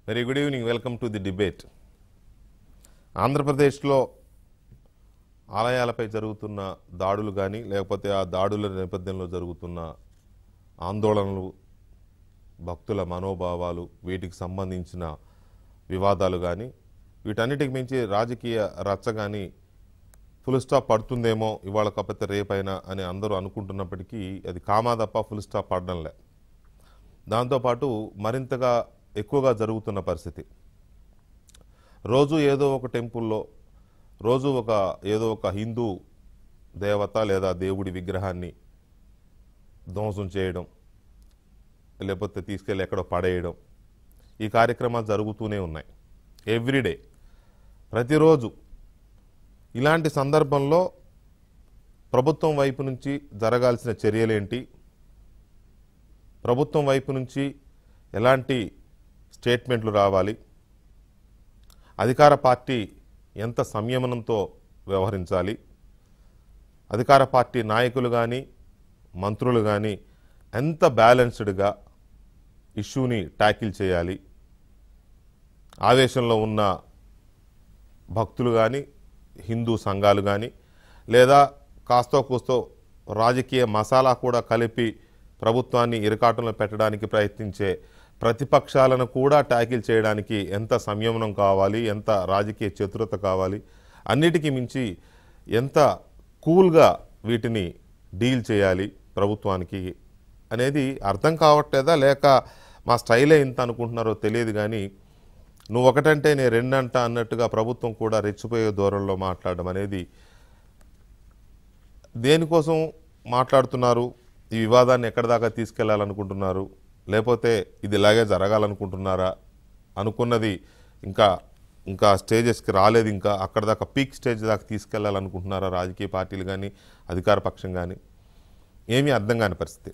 Very good evening welcome to the debate ఆంధ్రప్రదేశ్లో ఆలయాలపై జరుగుతున్న దాడులు కానీ లేకపోతే ఆ దాడుల నేపథ్యంలో జరుగుతున్న ఆందోళనలు భక్తుల మనోభావాలు వీటికి సంబంధించిన వివాదాలు కానీ వీటన్నిటికి మించి రాజకీయ రచ్చ కానీ ఫుల్ స్టాప్ పడుతుందేమో ఇవాళ కాకపోతే రేపైనా అని అందరూ అనుకుంటున్నప్పటికీ అది కామా తప్ప ఫుల్ స్టాప్ పడడంలే దాంతోపాటు మరింతగా ఎక్కువగా జరుగుతున్న పరిస్థితి రోజు ఏదో ఒక టెంపుల్లో రోజు ఒక ఏదో ఒక హిందూ దేవత లేదా దేవుడి విగ్రహాన్ని ధ్వంసం చేయడం లేకపోతే తీసుకెళ్ళి ఎక్కడో పడేయడం ఈ కార్యక్రమాలు జరుగుతూనే ఉన్నాయి ఎవ్రీడే ప్రతిరోజు ఇలాంటి సందర్భంలో ప్రభుత్వం వైపు నుంచి జరగాల్సిన చర్యలేంటి ప్రభుత్వం వైపు నుంచి ఎలాంటి స్టేట్మెంట్లు రావాలి అధికార పార్టీ ఎంత సంయమనంతో వ్యవహరించాలి అధికార పార్టీ నాయకులు కానీ మంత్రులు కానీ ఎంత బ్యాలెన్స్డ్గా ఇష్యూని ట్యాకిల్ చేయాలి ఆవేశంలో ఉన్న భక్తులు కానీ హిందూ సంఘాలు కానీ లేదా కాస్తో కూస్తో రాజకీయ మసాలా కూడా కలిపి ప్రభుత్వాన్ని ఇరకాటంలో పెట్టడానికి ప్రయత్నించే ప్రతిపక్షాలను కూడా ట్యాకిల్ చేయడానికి ఎంత సంయమనం కావాలి ఎంత రాజకీయ చతురత కావాలి అన్నిటికీ మించి ఎంత కూల్గా వీటిని డీల్ చేయాలి ప్రభుత్వానికి అనేది అర్థం కావట్లేదా లేక మా స్టైలే ఇంత అనుకుంటున్నారో తెలియదు కానీ నువ్వు ఒకటంటే నేను రెండంట అన్నట్టుగా ప్రభుత్వం కూడా రెచ్చిపోయే దూరంలో మాట్లాడడం అనేది దేనికోసం మాట్లాడుతున్నారు ఈ వివాదాన్ని ఎక్కడి దాకా తీసుకెళ్లాలనుకుంటున్నారు లేకపోతే ఇది ఇలాగే జరగాలనుకుంటున్నారా అనుకున్నది ఇంకా ఇంకా స్టేజెస్కి రాలేదు ఇంకా అక్కడ దాకా పీక్ స్టేజ్ దాకా తీసుకెళ్లాలనుకుంటున్నారా రాజకీయ పార్టీలు కానీ అధికార పక్షం కానీ ఏమీ అర్థం కాని పరిస్థితి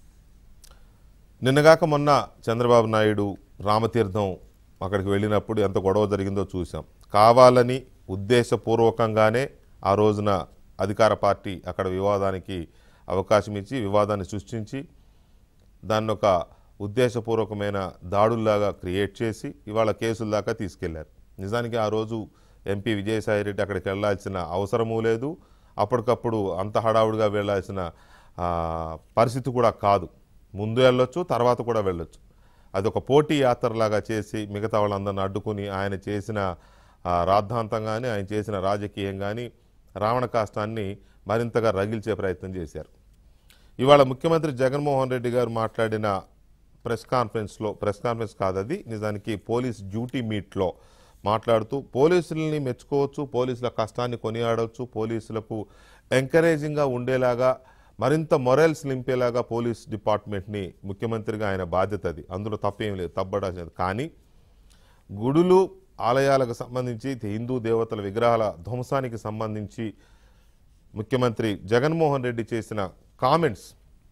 నిన్నగాక మొన్న చంద్రబాబు నాయుడు రామతీర్థం అక్కడికి వెళ్ళినప్పుడు ఎంత గొడవ జరిగిందో చూసాం కావాలని ఉద్దేశపూర్వకంగానే ఆ రోజున అధికార పార్టీ అక్కడ వివాదానికి అవకాశం ఇచ్చి వివాదాన్ని సృష్టించి దాన్ని ఒక ఉద్దేశపూర్వకమైన దాడుల్లాగా క్రియేట్ చేసి ఇవాళ కేసుల దాకా తీసుకెళ్లారు నిజానికి ఆ రోజు ఎంపీ విజయసాయి రెడ్డి అక్కడికి వెళ్ళాల్సిన అవసరమూ లేదు అప్పటికప్పుడు అంత హడావుడిగా వెళ్ళాల్సిన ఆ, పరిస్థితి కూడా కాదు ముందు వెళ్ళొచ్చు తర్వాత కూడా వెళ్ళొచ్చు అది ఒక పోటీ యాత్రలాగా చేసి మిగతా వాళ్ళందరిని అడ్డుకుని ఆయన చేసిన ఆ, రాద్ధాంతం కానీ ఆయన చేసిన రాజకీయం కానీ రావణ కాష్టాన్ని మరింతగా రగిల్చే ప్రయత్నం చేశారు ఇవాళ ముఖ్యమంత్రి జగన్మోహన్ రెడ్డి గారు మాట్లాడిన ప్రెస్ కాన్ఫరెన్స్లో ప్రెస్ కాన్ఫరెన్స్ కాదు అది నిజానికి పోలీస్ డ్యూటీ మీట్లో మాట్లాడుతూ పోలీసులని మెచ్చుకోవచ్చు పోలీసుల కష్టాన్ని కొనియాడవచ్చు పోలీసులకు ఎంకరేజింగ్గా ఉండేలాగా మరింత మొరల్స్ నింపేలాగా పోలీస్ డిపార్ట్మెంట్ని ముఖ్యమంత్రిగా ఆయన బాధ్యత అది అందులో తప్పేం లేదు తప్పడం కానీ గుడులు ఆలయాలకు సంబంధించి హిందూ దేవతల విగ్రహాల ధ్వంసానికి సంబంధించి ముఖ్యమంత్రి జగన్మోహన్ రెడ్డి చేసిన కామెంట్స్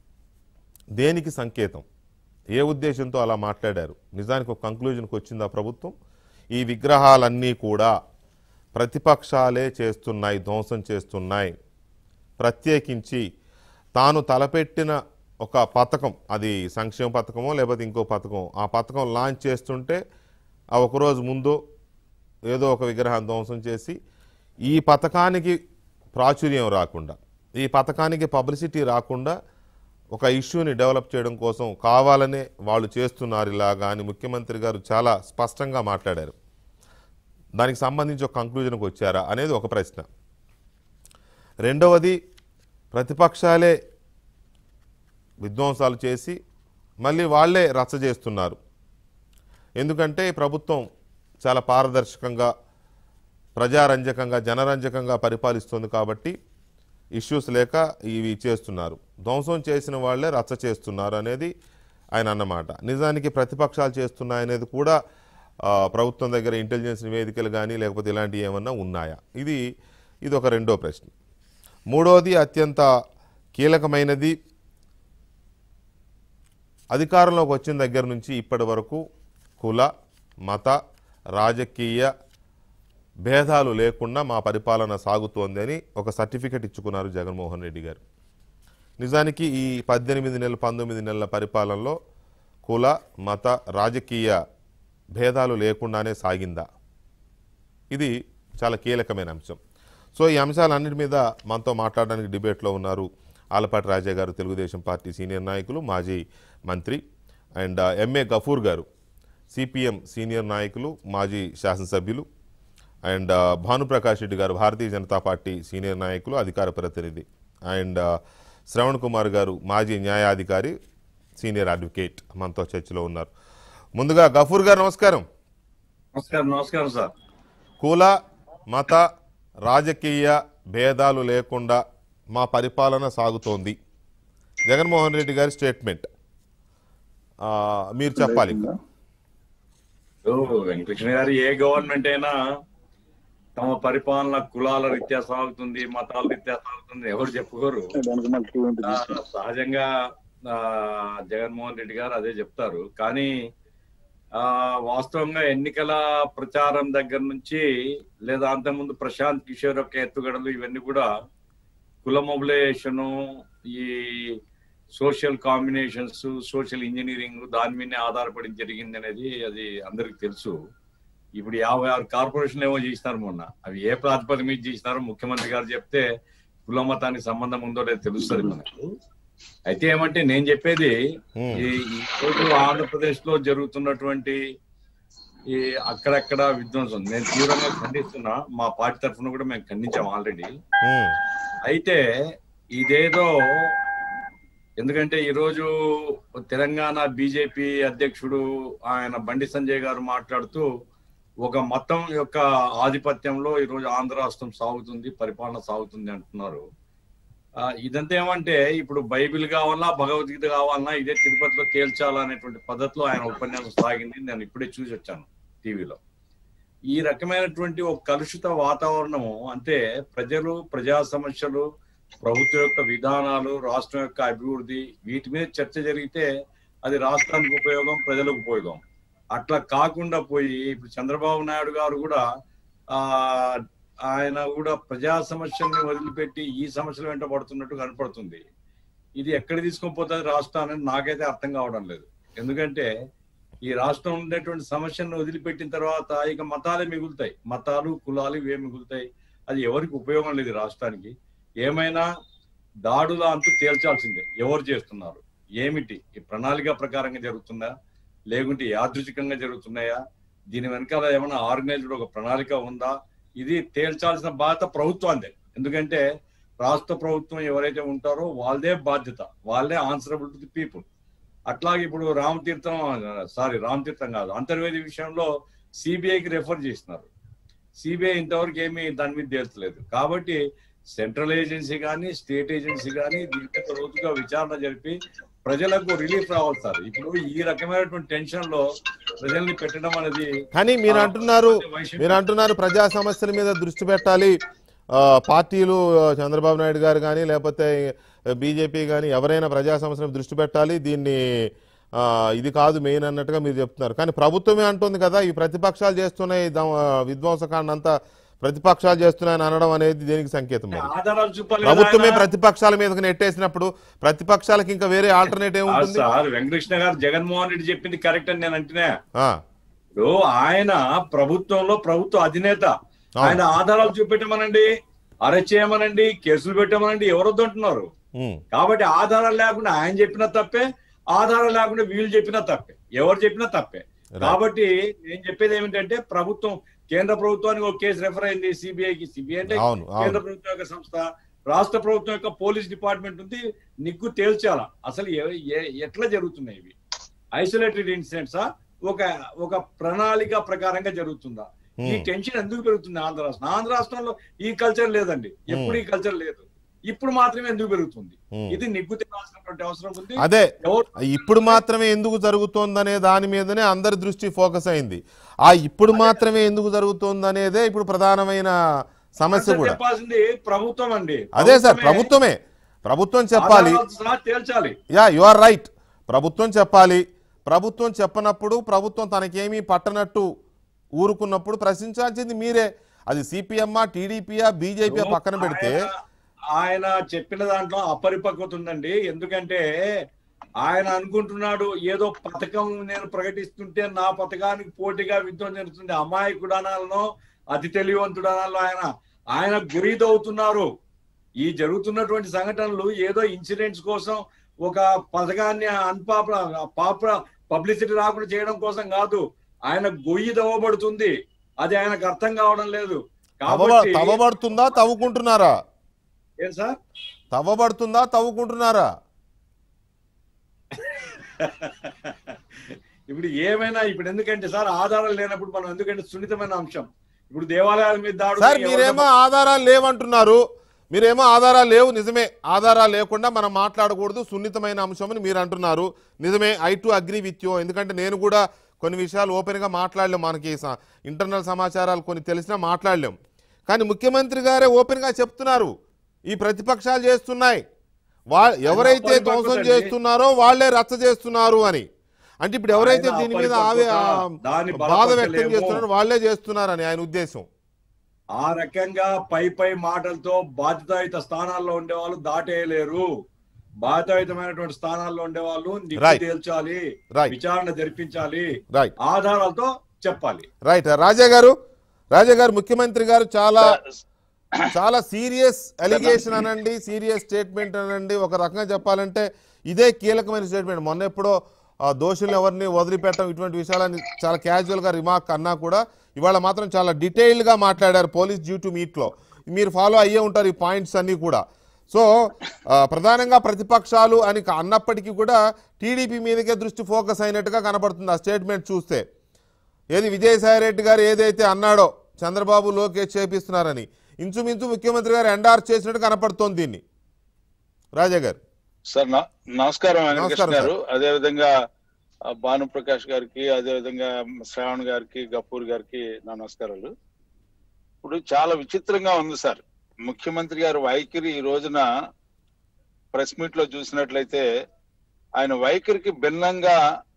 దేనికి సంకేతం ఏ ఉద్దేశంతో అలా మాట్లాడారు నిజానికి ఒక కంక్లూజన్కి వచ్చిందా ప్రభుత్వం ఈ విగ్రహాలన్నీ కూడా ప్రతిపక్షాలే చేస్తున్నాయి ధ్వంసం చేస్తున్నాయి ప్రత్యేకించి తాను తలపెట్టిన ఒక పథకం అది సంక్షేమ పథకమో లేకపోతే ఇంకో పథకం ఆ పథకం లాంచ్ చేస్తుంటే ఆ ఒకరోజు ముందు ఏదో ఒక విగ్రహాన్ని ధ్వంసం చేసి ఈ పథకానికి ప్రాచుర్యం రాకుండా ఈ పథకానికి పబ్లిసిటీ రాకుండా ఒక ఇష్యూని డెవలప్ చేయడం కోసం కావాలనే వాళ్ళు చేస్తున్నారు ఇలాగా అని ముఖ్యమంత్రి గారు చాలా స్పష్టంగా మాట్లాడారు దానికి సంబంధించి ఒక కంక్లూజన్కి వచ్చారా అనేది ఒక ప్రశ్న రెండవది ప్రతిపక్షాలే విధ్వంసాలు చేసి మళ్ళీ వాళ్ళే రచ్చ చేస్తున్నారు ఎందుకంటే ఈ ప్రభుత్వం చాలా పారదర్శకంగా ప్రజారంజకంగా జనరంజకంగా పరిపాలిస్తుంది కాబట్టి ఇష్యూస్ లేక ఇవి చేస్తున్నారు ధ్వంసం చేసిన వాళ్ళే రచ్చ చేస్తున్నారు అనేది ఆయన అన్నమాట నిజానికి ప్రతిపక్షాలు చేస్తున్నాయనేది కూడా ఆ, ప్రభుత్వం దగ్గర ఇంటెలిజెన్స్ నివేదికలు కానీ లేకపోతే ఇలాంటివి ఏమన్నా ఉన్నాయా ఇది ఇది ఒక రెండో ప్రశ్న మూడోది అత్యంత కీలకమైనది అధికారంలోకి వచ్చిన దగ్గర నుంచి ఇప్పటి వరకు కుల మత రాజకీయ భేదాలు లేకుండా మా పరిపాలన సాగుతోంది అని ఒక సర్టిఫికెట్ ఇచ్చుకున్నారు జగన్మోహన్ రెడ్డి గారు నిజానికి ఈ పద్దెనిమిది నెలల పంతొమ్మిది నెలల పరిపాలనలో కుల మత రాజకీయ భేదాలు లేకుండానే సాగిందా ఇది చాలా కీలకమైన అంశం సో ఈ అంశాలన్నిటి మీద మనతో మాట్లాడడానికి డిబేట్లో ఉన్నారు ఆలపాటి రాజా గారు తెలుగుదేశం పార్టీ సీనియర్ నాయకులు మాజీ మంత్రి అండ్ ఎంఏ గఫూర్ గారు సిపిఎం సీనియర్ నాయకులు మాజీ శాసనసభ్యులు అండ్ భానుప్రకాష్ రెడ్డి గారు భారతీయ జనతా పార్టీ సీనియర్ నాయకులు అధికార ప్రతినిధి అండ్ శ్రవణ్ కుమార్ గారు మాజీ న్యాయాధికారి సీనియర్ అడ్వకేట్ మనతో చర్చలో ఉన్నారు ముందుగా గఫూర్ గారు నమస్కారం నమస్కారం నమస్కారం సార్ కుల మత రాజకీయ భేదాలు లేకుండా మా పరిపాలన సాగుతోంది జగన్మోహన్ రెడ్డి గారి స్టేట్మెంట్ ఆ, మీరు చెప్పాలి ఇంకా ఓ, వెంకటకృష్ణ గారు ఏ గవర్నమెంట్ అయినా తమ పరిపాలన కులాల రీత్యా సాగుతుంది మతాల రీత్యా సాగుతుంది ఎవరు చెప్పుకోరు ఆ, సహజంగా ఆ, జగన్మోహన్ రెడ్డి గారు అదే చెప్తారు కానీ ఆ వాస్తవంగా ఎన్నికల ప్రచారం దగ్గర నుంచి లేదా అంతకుముందు ప్రశాంత్ కిషోర్ యొక్క ఎత్తుగడలు ఇవన్నీ కూడా కుల మొబిలైజేషన్ ఈ సోషల్ కాంబినేషన్స్ సోషల్ ఇంజనీరింగ్ దాని మీదనే ఆధారపడి జరిగింది అనేది అది అందరికి తెలుసు ఇప్పుడు యాభై ఆరు కార్పొరేషన్లు ఏమో చేసినారు మొన్న అవి ఏ ప్రాతిపదిక మీద చేసినారో ముఖ్యమంత్రి గారు చెప్తే కుల మతానికి సంబంధం ఉందో లేదో తెలుస్తుంది మనకు అయితే ఏమంటే నేను చెప్పేది ఉమ్, ఈ ఈ రోజు ఆంధ్రప్రదేశ్ లో జరుగుతున్నటువంటి ఈ అక్కడక్కడ విధ్వంసం నేను తీవ్రంగా ఖండిస్తున్నా మా పార్టీ తరఫున కూడా మేము ఖండించాం ఆల్రెడీ ఉమ్, అయితే ఇదేదో ఎందుకంటే ఈరోజు తెలంగాణ బీజేపీ అధ్యక్షుడు ఆయన బండి సంజయ్ గారు మాట్లాడుతూ ఒక మతం యొక్క ఆధిపత్యంలో ఈరోజు ఆంధ్ర రాష్ట్రం సాగుతుంది పరిపాలన సాగుతుంది అంటున్నారు ఆ, ఇదంతా ఏమంటే ఇప్పుడు బైబిల్ కావాలన్నా భగవద్గీత కావాలన్నా ఇదే తిరుపతిలో తేల్చాలనేటువంటి పద్ధతిలో ఆయన ఉపన్యాసం సాగింది నేను ఇప్పుడే చూసి వచ్చాను టీవీలో ఈ రకమైనటువంటి ఒక కలుషిత వాతావరణము అంటే ప్రజలు ప్రజా సమస్యలు ప్రభుత్వం యొక్క విధానాలు రాష్ట్రం యొక్క అభివృద్ధి వీటి మీద చర్చ జరిగితే అది రాష్ట్రానికి ఉపయోగం ప్రజలకు ఉపయోగం అట్లా కాకుండా పోయి ఇప్పుడు చంద్రబాబు నాయుడు గారు కూడా ఆ ఆయన కూడా ప్రజా సమస్యల్ని వదిలిపెట్టి ఈ సమస్యలు వెంట పడుతున్నట్టు కనపడుతుంది ఇది ఎక్కడ తీసుకొని పోతుంది రాష్ట్రాన్ని నాకైతే అర్థం కావడం లేదు ఎందుకంటే ఈ రాష్ట్రం ఉండేటువంటి సమస్యలను వదిలిపెట్టిన తర్వాత ఇక మతాలే మిగులుతాయి మతాలు కులాలు ఇవే మిగులుతాయి అది ఎవరికి ఉపయోగం లేదు ఈ రాష్ట్రానికి ఏమైనా దాడుల అంతు తేల్చాల్సిందే ఎవరు చేస్తున్నారు ఏమిటి ఈ ప్రణాళిక ప్రకారంగా జరుగుతుందా లేకుంటే యాదృచ్ఛికంగా జరుగుతున్నాయా దీని వెనకాల ఏమైనా ఆర్గనైజ్డ్ ఒక ప్రణాళిక ఉందా ఇది తేల్చాల్సిన బాధ్యత ప్రభుత్వాందే ఎందుకంటే రాష్ట్ర ప్రభుత్వం ఎవరైతే ఉంటారో వాళ్ళదే బాధ్యత వాళ్ళే ఆన్సరబుల్ టు ది పీపుల్ అట్లాగే ఇప్పుడు రామతీర్థం సారీ రామతీర్థం కాదు అంతర్వేది విషయంలో సిబిఐకి రెఫర్ చేసినారు సిబిఐ ఇంతవరకు ఏమీ దాని మీద తేల్చలేదు కాబట్టి సెంట్రల్ ఏజెన్సీ కానీ స్టేట్ ఏజెన్సీ కానీ దీని మీద రోజుగా విచారణ జరిపి ప్రజలకు రిలీఫ్ రావాలి సార్ ఇప్పుడు ఈ రకమైనటువంటి టెన్షన్ లో ప్రజల్ని పెట్టడం అనేది కానీ మీరు అంటున్నారు వైషమ్యం. మీరు అంటున్నారు ప్రజా సమస్యల మీద దృష్టి పెట్టాలి ఆ, పార్టీలు ఆ, చంద్రబాబు నాయుడు గారు కానీ లేకపోతే బీజేపీ కానీ ఎవరైనా ప్రజా సమస్యల మీద దృష్టి పెట్టాలి దీన్ని ఆ, ఇది కాదు మెయిన్ అన్నట్టుగా మీరు చెప్తున్నారు కానీ ప్రభుత్వమే అంటుంది కదా ఈ ప్రతిపక్షాలు చేస్తున్నాయి ఈ దమ- విధ్వంసకాండ అంతా ప్రతిపక్షాలు చేస్తున్నాయని అనడం అనేది దేనికి సంకేతం మరి ఆధారాలు చూపాలి ప్రభుత్వమే కదా ఆయన. ప్రతిపక్షాల మీదకి నెట్టేసినప్పుడు ప్రతిపక్షాలకు ఇంకా వేరే ఆల్టర్నేటివ్ ఆ ఉంటుంది సార్ వెంకటకృష్ణ గారు జగన్మోహన్ రెడ్డి చెప్పింది కరెక్ట్ అని నేను అంటున్నా ఆ, ఇప్పుడు ఆయన ప్రభుత్వంలో ప్రభుత్వ అధినేత ఆయన ఆధారాలు చూపెట్టమనండి అరెస్ట్ చేయమనండి కేసులు పెట్టమనండి ఎవరు వద్దంటున్నారు ఉమ్, కాబట్టి ఆధారాలు లేకుండా ఆయన చెప్పినా తప్పే ఆధారాలు లేకుండా వీళ్ళు చెప్పినా తప్పే ఎవరు చెప్పినా తప్పే కాబట్టి నేను చెప్పేది ఏమిటంటే ప్రభుత్వం కేంద్ర ప్రభుత్వానికి ఒక కేసు రెఫర్ అయింది సిబిఐకి సిబిఐ అంటే అవును కేంద్ర అవును ప్రభుత్వం యొక్క సంస్థ రాష్ట్ర ప్రభుత్వం యొక్క పోలీస్ డిపార్ట్మెంట్ ఉంది నిగ్గు తేల్చాలా అసలు ఎ- ఎ- ఎట్లా జరుగుతున్నాయి ఇవి ఐసోలేటెడ్ ఇన్సిడెంట్సా ఒక ఒక ప్రణాళిక ప్రకారంగా జరుగుతుందా ఈ ఉమ్, టెన్షన్ ఎందుకు పెరుగుతుంది ఆంధ్ర రాష్ట్రం ఆంధ్ర రాష్ట్రంలో ఈ కల్చర్ లేదండి ఎప్పుడు ఈ కల్చర్ లేదు ఇప్పుడు మాత్రమే ఎందుకు పెరుగుతుంది ఉమ్. ఇది నిగ్గు తేవాల్సినటువంటి అవసరం ఉంది అదే ఎవరు ఇప్పుడు మాత్రమే ఎందుకు జరుగుతోందనే దాని మీదనే అందరి దృష్టి ఫోకస్ అయింది ఆ ఇప్పుడు మాత్రమే ఎందుకు జరుగుతోందనేదే ఇప్పుడు ప్రధానమైన సమస్య answer కూడా చెప్పాల్సింది ప్రభుత్వం అండి అదే సార్ ప్రభుత్వమే ప్రభుత్వమే ప్రభుత్వం చెప్పాలి ఆధారాలతో సహా తేల్చాలి యా యు ఆర్ రైట్ ప్రభుత్వం చెప్పాలి ప్రభుత్వం చెప్పనప్పుడు ప్రభుత్వం తనకేమీ పట్టనట్టు ఊరుకున్నప్పుడు ప్రశ్నించాల్సింది మీరే అది సిపిఎమ్మా టీడీపీయా బీజేపీ పక్కన పెడితే ఆయన- ఆయన చెప్పిన దాంట్లో అపరిపక్వత ఉందండి ఎందుకంటే ఆయన అనుకుంటున్నాడు ఏదో పథకం నేను ప్రకటిస్తుంటే నా పథకానికి పోటీగా యుద్ధం జరుగుతుంది అమాయకుడనాలను అతి తెలివంతుడనాలను ఆయన ఆయన గురిదవుతున్నారు ఈ జరుగుతున్నటువంటి సంఘటనలు ఏదో ఇన్సిడెంట్స్ కోసం ఒక పథకాన్ని అన్పాప పాప పబ్లిసిటీ రాకుండా చేయడం కోసం కాదు ఆయన గొయ్యి దవ్వబడుతుంది అది ఆయనకు అర్థం కావడం లేదు తవ్వబ- కాబట్టి తవ్వబడుతుందా తవ్వుకుంటున్నారా ఏం సార్ తవ్వబడుతుందా తవ్వుకుంటున్నారా ఇప్పుడు ఏమైనా ఇప్పుడు ఎందుకంటే సార్ ఆధారాలు లేనప్పుడు మనం ఎందుకంటే సున్నితమైన అంశం ఇప్పుడు దేవాలయాల మీద దాడులు సార్ ఎవరైనా- మీరేమో ఆధారాలు లేవంటున్నారు మీరేమో ఆధారాలు లేవు నిజమే ఆధారాలు లేకుండా మనం మాట్లాడకూడదు సున్నితమైన అంశం అని మీరు అంటున్నారు నిజమే I too agree with you ఎందుకంటే నేను కూడా కొన్ని విషయాలు ఓపెన్గా మాట్లాడలేం మనకి స- ఇంటర్నల్ సమాచారాలు కొన్ని తెలిసినా మాట్లాడలేం కానీ ముఖ్యమంత్రి గారే ఓపెన్గా చెప్తున్నారు ఈ ప్రతిపక్షాలు చేస్తున్నాయి వా ఎవరైతే అపరిపక్వత ధ్వంసం అండి. చేస్తున్నారో వాళ్ళే రచ్చ చేస్తున్నారు అని అంటే ఇప్పుడు ఎవరైతే ఆయన దీని మీద ఆవే ఆ, అపరిపక్వత, దాన్ని బాధ వ్యక్తం బలపరచలేము. చేస్తున్నారో వాళ్ళే చేస్తున్నారని ఆయన ఉద్దేశం ఆ రకంగా పై పై మాటలతో బాధ్యతాయుత స్థానాల్లో ఉండేవాళ్ళు దాటేయలేరు బాధ్యతాయుతమైనటువంటి స్థానాల్లో ఉండేవాళ్ళు నిప్పు Right. తేల్చాలి రైట్ విచారణ జరిపించాలి రైట్ ఆధారాలతో చెప్పాలి రైట్ రాజా గారు రాజా గారు ముఖ్యమంత్రి గారు చాలా చాలా సీరియస్ అలిగేషన్ అనండి సీరియస్ స్టేట్మెంట్ అనండి ఒక రకంగా చెప్పాలంటే ఇదే కీలకమైన స్టేట్మెంట్ మొన్న ఎప్పుడో ఆ, దోషులను ఎవరిని వదిలిపెట్టడం ఇటువంటి విషయాలని చాలా క్యాజువల్గా రిమార్క్ అన్నా కూడా ఇవాళ మాత్రం చాలా డీటెయిల్డ్గా మాట్లాడారు పోలీస్ డ్యూ టు మీట్లో మీరు ఫాలో అయ్యే ఉంటారు ఈ పాయింట్స్ అన్నీ కూడా సో ఆ, ప్రధానంగా ప్రతిపక్షాలు అని అన్నప్పటికీ కూడా టీడీపీ మీదకే దృష్టి ఫోకస్ అయినట్టుగా కనబడుతుంది ఆ స్టేట్మెంట్ చూస్తే ఏది విజయసాయి రెడ్డి గారు ఏదైతే అన్నాడో చంద్రబాబు లోకేష్ చేపిస్తున్నారని ఇంచుమించు ముఖ్యమంత్రి గారు ఎండార్స్ చేసినట్టు కనపడుతోంది దీన్ని రాజా గారు సార్ నా- నమస్కారం వెంకటకృష్ణ నమస్కారం, గారు అదే విధంగా ఆ, భానుప్రకాష్ గారికి అదే విధంగా శ్రావణ్ గారికి గపూర్ గారికి నా నమస్కారాలు ఇప్పుడు చాలా విచిత్రంగా ఉంది సార్ ముఖ్యమంత్రి గారు వైఖరి ఈ రోజున ప్రెస్ మీట్ లో చూసినట్లయితే ఆయన వైఖరికి భిన్నంగా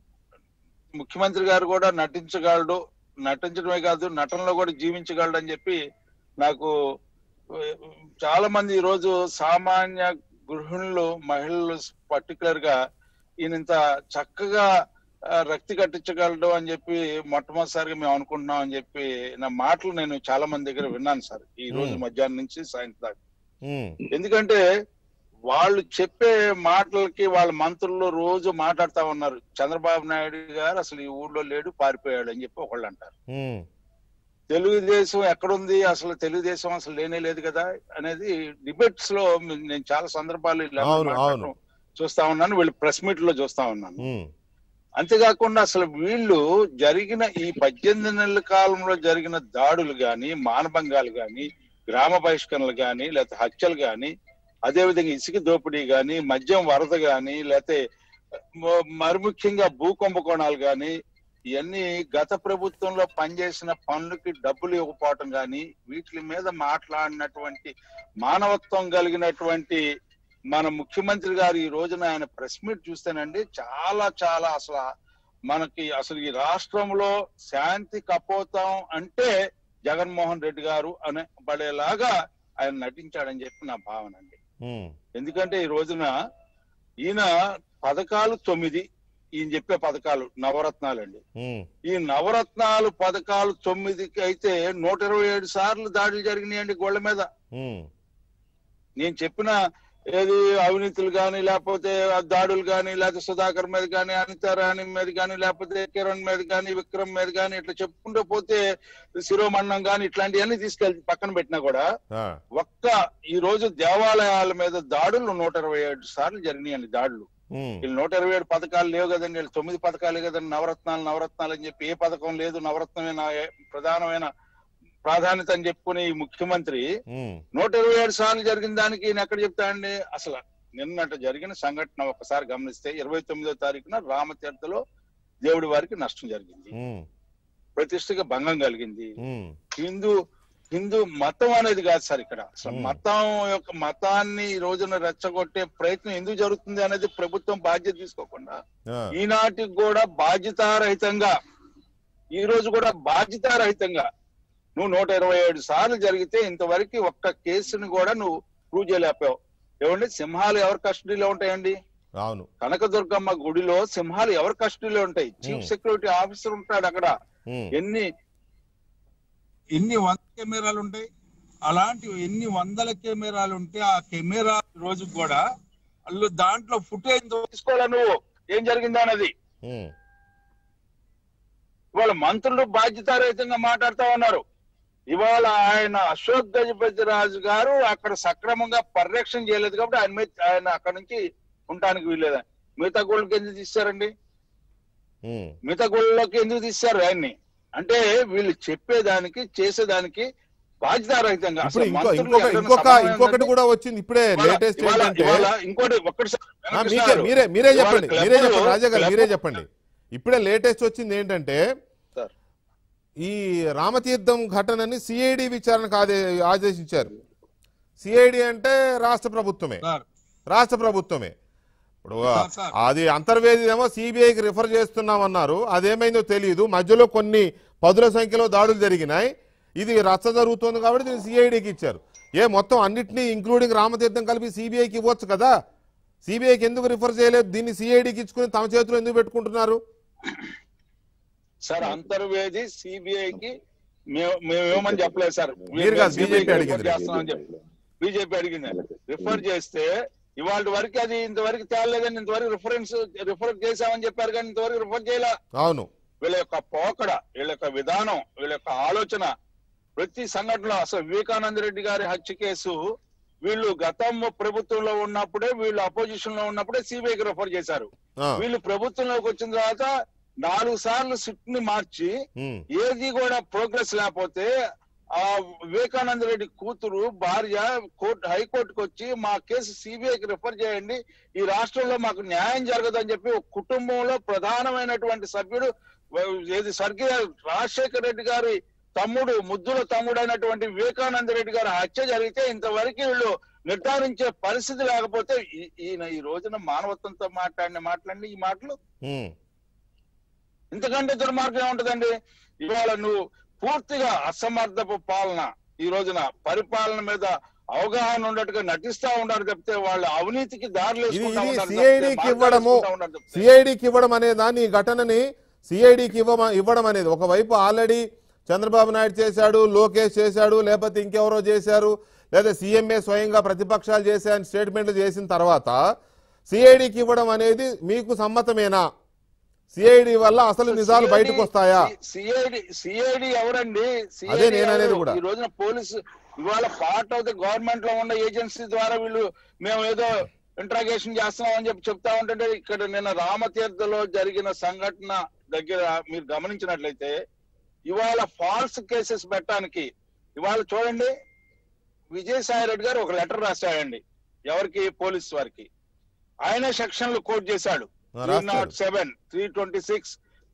ముఖ్యమంత్రి గారు కూడా నటించగలడు నటించడమే కాదు నటనలో కూడా జీవించగలడు అని చెప్పి నాకు ఆ, చాలా మంది ఈ రోజు సామాన్య గృహిణులు మహిళలు పర్టికులర్ గా ఈయన ఇంత చక్కగా ఆ, రక్తి కట్టించగలడు అని చెప్పి మొట్టమొదటిసారిగా మేము అనుకుంటున్నాం అని చెప్పి నా మాటలు నేను చాలా మంది దగ్గర విన్నాను సార్ ఈ రోజు Hmm. మధ్యాహ్నం నుంచి సాయంత్రం దాకా ఉమ్, ఎందుకంటే వాళ్ళు చెప్పే మాటలకి వాళ్ళ మంత్రులు రోజు మాట్లాడుతా ఉన్నారు చంద్రబాబు నాయుడు గారు అసలు ఈ ఊళ్ళో లేడు పారిపోయాడు అని చెప్పి ఒకళ్ళు అంటారు ఉమ్, తెలుగుదేశం ఎక్కడుంది అసలు తెలుగుదేశం అసలు లేనే లేదు కదా అనేది డిబేట్స్ లో నేను చాలా సందర్భాలు ఇలా అవును, మాట్లాడటం అవును. చూస్తా ఉన్నాను వీళ్ళు ప్రెస్ మీట్ లో చూస్తా ఉన్నాను ఉమ్, అంతేకాకుండా అసలు వీళ్ళు జరిగిన ఈ పద్దెనిమిది నెలల కాలంలో జరిగిన దాడులు గాని మానభంగాలు గాని గ్రామ బహిష్కరణలు గాని లేకపోతే హత్యలు గాని అదేవిధంగా ఇసుక దోపిడీ గాని మద్యం వరద గాని లేకపోతే మ- మరి ముఖ్యంగా భూ కుంభకోణాలు గాని ఇవన్నీ గత ప్రభుత్వంలో పనిచేసిన పనులకి డబ్బులు ఇవ్వకపోవటం గాని వీటి మీద మాట్లాడినటువంటి మానవత్వం కలిగినటువంటి మన ముఖ్యమంత్రి గారు ఈ రోజున ఆయన ప్రెస్ మీట్ చూస్తేనండి చాలా చాలా అసలు మనకి అసలు ఈ రాష్ట్రంలో శాంతి కపోతాం అంటే జగన్మోహన్ రెడ్డి గారు అనే పడేలాగా ఆయన నటించాడని చెప్పి నా భావన అండి ఉమ్, ఎందుకంటే ఈ రోజున ఈయన పథకాలు తొమ్మిది ఈయన చెప్పే పథకాలు నవరత్నాలండి ఉమ్, ఈ నవరత్నాలు పథకాలు తొమ్మిదికి అయితే నూట ఇరవై ఏడు సార్లు దాడులు జరిగినాయండి గోళ్ల మీద ఉమ్, నేను చెప్పిన ఏది అవినీతులు కానీ లేకపోతే ఆ దాడులు కానీ లేకపోతే సుధాకర్ మీద కానీ అనిత రాణి మీద కానీ లేకపోతే కిరణ్ మీద కానీ విక్రమ్ మీద కానీ ఇట్లా చెప్పుకుంటూ పోతే శిరోమన్నం కానీ ఇట్లాంటివన్నీ తీసుకెళ్ళి పక్కన పెట్టినా కూడా ఆ, ఒక్క ఈ రోజు దేవాలయాల మీద దాడులు నూట ఇరవై ఏడు సార్లు జరిగినాయండి దాడులు ఉమ్, వీళ్ళు నూట ఇరవై ఏడు పథకాలు లేవు కదండి వీళ్ళు తొమ్మిది పథకాలే కదండి నవరత్నాలు నవరత్నాలు అని చెప్పి ఏ పథకం లేదు నవరత్నమే నా ప్రధానమైన ప్రాధాన్యత అని చెప్పుకునే ఈ ముఖ్యమంత్రి ఉమ్, నూట ఇరవై ఏడు సార్లు జరిగిన దానికి ఈయన ఎక్కడ చెప్తాడండి అసలు నిన్నట జరిగిన సంఘటన ఒకసారి గమనిస్తే ఇరవై తొమ్మిదో తారీఖున రామతీర్థలో దేవుడి వారికి నష్టం జరిగింది ఉమ్, ప్రతిష్టగా భంగం కలిగింది ఉమ్, హిందూ హిందూ మతం అనేది కాదు సార్ ఇక్కడ అసలు Hmm. మతం యొక్క మతాన్ని ఈ రోజున రెచ్చగొట్టే ప్రయత్నం ఎందుకు జరుగుతుంది అనేది ప్రభుత్వం బాధ్యత తీసుకోకుండా ఆ, ఈనాటికి కూడా బాధ్యతారహితంగా ఈ రోజు కూడా బాధ్యతారహితంగా నువ్వు నూట ఇరవై ఏడు సార్లు జరిగితే ఇంతవరకు ఒక్క కేసుని కూడా నువ్వు ప్రూవ్ చేయలేపావు ఏమండి సింహాలు ఎవరి కస్టడీలో ఉంటాయండి అవును కనకదుర్గమ్మ గుడిలో సింహాలు ఎవరి కస్టడీలో ఉంటాయి చీఫ్ Hmm. సెక్యూరిటీ ఆఫీసర్ ఉంటాడు అక్కడ ఉమ్, ఎన్ని ఎన్ని వందల కెమెరాలు ఉంటాయి అలాంటి ఎన్ని వందల కెమెరాలు ఉంటే ఆ కెమెరా రోజు కూడా వాళ్ళు దాంట్లో ఫుటేజ్ తీసుకోవాలా నువ్వు ఏం జరిగింది అన్నది ఉమ్, ఇవాళ మంత్రులు బాధ్యతారహితంగా మాట్లాడుతా ఉన్నారు ఇవాళ ఆయన అశోక్ గజపతి రాజు గారు అక్కడ సక్రమంగా పరిరక్షణ చేయలేదు కాబట్టి ఆయన మీద ఆయన అక్కడ నుంచి ఉండటానికి వీల్లేదు మిగతా గోళ్ళకి ఎందుకు తీశారండి ఉమ్. మిగతా గోళ్ళకి ఎందుకు తీశారు ఆయన్ని అంటే వీళ్ళు చెప్పేదానికి చేసేదానికి బాధ్యతారహితంగా ఇప్పుడు అసలు ఇంకో మంత్రులు ఇంకొక ఎక్కడైనా ఇంకొక సమన్వయం ఇంకొకటి ఉందండి? కూడా వచ్చింది ఇప్పుడే ఇవాళ- లేటెస్ట్ ఇవాళ- ఏంటంటే ఇవాళ ఇంకోటి ఒక్కటి సార్, ఆ, మీకే వెంకటేశ్వర మీరే మీరే ఇవాళ చెప్పండి మీరే క్లబ్లో- చెప్పండి రాజా గారు మీరే క్లబ్లో- చెప్పండి ఇప్పుడే లేటెస్ట్ వచ్చింది ఏంటంటే సార్. ఈ రామతీర్థం ఘటనని సిఐడి విచారణకు ఆదే ఆదేశించారు సిఐడి అంటే రాష్ట్ర ప్రభుత్వమే సార్ రాష్ట్ర ప్రభుత్వమే ఇప్పుడు సార్, సార్. అది అంతర్వేది ఏమో సిబిఐకి రిఫర్ చేస్తున్నామన్నారు అదేమైందో తెలియదు మధ్యలో కొన్ని పదుల సంఖ్యలో దాడులు జరిగినాయి ఇది రచ్చ జరుగుతోంది కాబట్టి దీన్ని సిఐడికి ఇచ్చారు ఏ మొత్తం అన్నిటినీ ఇంక్లూడింగ్ రామతీర్థం కలిపి సిబిఐకి ఇవ్వచ్చు కదా సిబిఐకి ఎందుకు రిఫర్ చేయలేదు దీన్ని సిఐడికి ఇచ్చుకుని తమ చేతిలో ఎందుకు పెట్టుకుంటున్నారు సార్ అంతర్వేది సిబిఐకి మేము మేము ఏమని చెప్పలేదు సార్ మీరు కాదు, CBI కి BJP రిఫర్ అడిగింది. చేస్తున్నామని చెప్పి బీజేపీ అడిగింది రిఫర్ చేస్తే ఇవాళ వరకు అది ఇంతవరకు తేలలేదని ఇంతవరకు రిఫరెన్స్ రిఫర్ చేశామని చెప్పారు కానీ ఇంతవరకు రిఫర్ చేయలే అవును వీళ్ళ యొక్క పోకడ వీళ్ళ యొక్క విధానం వీళ్ళ యొక్క ఆలోచన ప్రతి సంఘటనలో అసలు వివేకానంద రెడ్డి గారి హత్య కేసు వీళ్ళు గతం ప్రభుత్వంలో ఉన్నప్పుడే వీళ్ళు అపోజిషన్ లో ఉన్నప్పుడే సిబిఐకి రిఫర్ చేశారు ఆ, వీళ్ళు ప్రభుత్వంలోకి వచ్చిన తర్వాత నాలుగు సార్లు సిట్ ని మార్చి ఉమ్, ఏది కూడా ప్రోగ్రెస్ లేకపోతే ఆ వివేకానంద రెడ్డి కూతురు భార్య కోర్టు హైకోర్టుకు వచ్చి మా కేసు సిబిఐకి రిఫర్ చేయండి ఈ రాష్ట్రంలో మాకు న్యాయం జరగదు అని చెప్పి ఒక కుటుంబంలో ప్రధానమైనటువంటి సభ్యుడు వ- ఏది స్వర్గీయ రాజశేఖర రెడ్డి గారి తమ్ముడు ముద్దుల తమ్ముడు అయినటువంటి వివేకానంద రెడ్డి గారి హత్య జరిగితే ఇంతవరకు వీళ్ళు నిర్ధారించే పరిస్థితి లేకపోతే ఈ- ఈయన ఈ రోజున మానవత్వంతో మాట్లాడిన మాట్లాడి ఈ మాటలు ఉమ్, ఇంతకంటే దుర్మార్గం ఏముంటదండి ఇవాళ నువ్వు పూర్తిగా అసమర్థపు పాలన ఈ రోజున పరిపాలన మీద అవగాహన ఉన్నట్టుగా నటిస్తా ఉన్నారు చెప్తే వాళ్ళ అవినీతికి దారులు ఇది వేసుకుంటా ఇది ఉన్నారు సిఐడికి తప్పితే ఇవ్వడము మాట్లాడుకుంటా ఉన్నారు తప్పితే. సిఐడికి ఇవ్వడం అనే దాన్ని ఈ ఘటనని సిఐడికి ఇవ్వ ఇవ్వడం అనేది ఒకవైపు ఆల్రెడీ చంద్రబాబు నాయుడు చేశాడు లోకేష్ చేశాడు లేకపోతే ఇంకెవరో చేశారు లేదా సీఎంఏ స్వయంగా ప్రతిపక్షాలు చేశాయని స్టేట్మెంట్లు చేసిన తర్వాత సిఐడికి ఇవ్వడం అనేది మీకు సమ్మతమేనా సిఐడి వల్ల అసలు నిజాలు బయటకు వస్తాయా సిఐడి సిఐడి ఎవరండి CID అదే నేను అనేది ఎవరు? కూడా. ఈ రోజున పోలీసు ఇవాళ పార్ట్ ఆఫ్ ద గవర్నమెంట్ లో ఉన్న ఏజెన్సీ ద్వారా వీళ్ళు మేము ఏదో ఇంట్రాగేషన్ చేస్తున్నాం అని చెప్పి చెప్తా ఉంటుంటే ఇక్కడ నిన్న రామతీర్థలో జరిగిన సంఘటన దగ్గర మీరు గమనించినట్లయితే ఇవాళ ఫాల్స్ కేసెస్ పెట్టడానికి ఇవాళ చూడండి విజయసాయి రెడ్డి గారు ఒక లెటర్ రాశాడండి ఎవరికి పోలీస్ వారికి ఆయన సెక్షన్లు కోట్ చేశాడు ఆ, త్రీ రాస్తాడు. Not seven three twenty six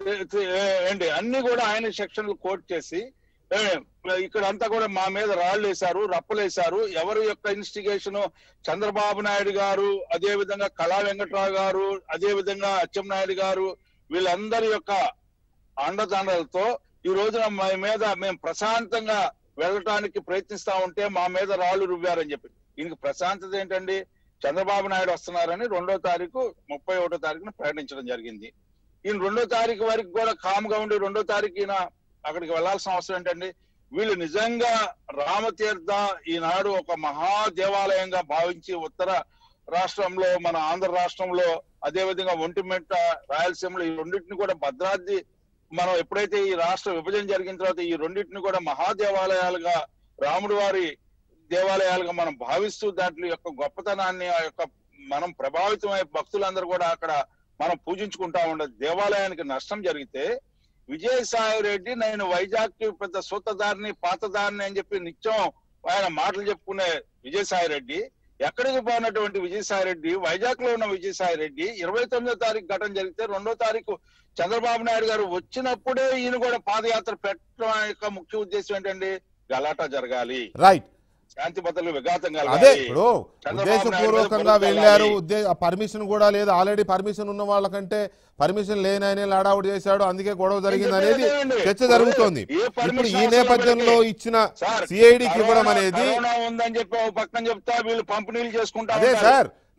అండి అన్ని కూడా ఆయన సెక్షన్లు కోట్ చేసి ఏ, ఇక్కడ అంతా కూడా మా మీద రాళ్ళు వేశారు రప్పలు వేశారు ఎవరి యొక్క ఇన్వెస్టిగేషన్ చంద్రబాబు నాయుడు గారు అదే విధంగా కళా వెంకట్రావు గారు అదే విధంగా అచ్చెన్నాయుడు గారు వీళ్ళందరి యొక్క అండదండలతో ఈ రోజున మా మీద మేము ప్రశాంతంగా వెళ్ళటానికి ప్రయత్నిస్తా ఉంటే మా మీద రాళ్ళు రువ్వారని చెప్పి దీనికి ప్రశాంతత ఏంటండి చంద్రబాబు నాయుడు వస్తున్నారని రెండో తారీఖు ముప్పై ఒకటో తారీఖున ప్రకటించడం జరిగింది ఈయన రెండో తారీఖు వరకు కూడా కామ్గా ఉండి రెండో తారీఖు ఈయన అక్కడికి వెళ్లాల్సిన అవసరం ఏంటండి వీళ్ళు నిజంగా రామతీర్థ ఈనాడు ఒక మహా దేవాలయంగా భావించి ఉత్తర రాష్ట్రంలో మన ఆంధ్ర రాష్ట్రంలో అదే విధంగా ఒంటిమిట్ట రాయలసీమలో ఈ రెండింటిని కూడా భద్రాద్రి మనం ఎప్పుడైతే ఈ రాష్ట్ర విభజన జరిగిన తర్వాత ఈ రెండింటిని కూడా మహాదేవాలయాలుగా రాముడి వారి దేవాలయాలుగా మనం భావిస్తూ దాంట్లో యొక్క గొప్పతనాన్ని ఆ యొక్క మనం ప్రభావితమై భక్తులందరూ కూడా అక్కడ మనం పూజించుకుంటా ఉండదు దేవాలయానికి నష్టం జరిగితే విజయసాయి రెడ్డి నేను వైజాగ్ కి పెద్ద సూతదారిని పాతదారిని అని చెప్పి నిత్యం ఆయన మాటలు చెప్పుకునే విజయసాయి రెడ్డి ఎక్కడికి పోయినటువంటి విజయసాయి రెడ్డి వైజాగ్ లో ఉన్న విజయసాయి రెడ్డి ఇరవై తొమ్మిదో తారీఖు ఘటన జరిగితే రెండో తారీఖు చంద్రబాబు నాయుడు గారు వచ్చినప్పుడే ఈయన కూడా పాదయాత్ర పెట్టడం యొక్క ముఖ్య ఉద్దేశం ఏంటంటే గలాటా జరగాలి రైట్ శాంతి భద్రతలు విఘాతం అదే కలగాలి ఇప్పుడు చంద్రబాబు నాయుడు ఉద్దేశపూర్వకంగా మీద వెళ్ళారు బురద ఉద్దే పర్మిషన్ కూడా లేదు ఆల్రెడీ పర్మిషన్ ఉన్న వాళ్ళకంటే పర్మిషన్ లేని ఆయన లాడౌట్ చేశాడు అందుకే గొడవ జరిగింది అనేది చెప్పేదేనండి. చర్చ జరుగుతోంది ఏ permission ఇప్పుడు ఈ అవసరం నేపథ్యంలో లేదండి. ఇచ్చిన సార్, సిఐడికి ఇవ్వడం కరోనా- అనేది కరోనా ఉందని చెప్పి ఒక పక్కన చెప్తా వీళ్ళు పంపిణీలు చేసుకుంటా అదే ఉంటారు. సార్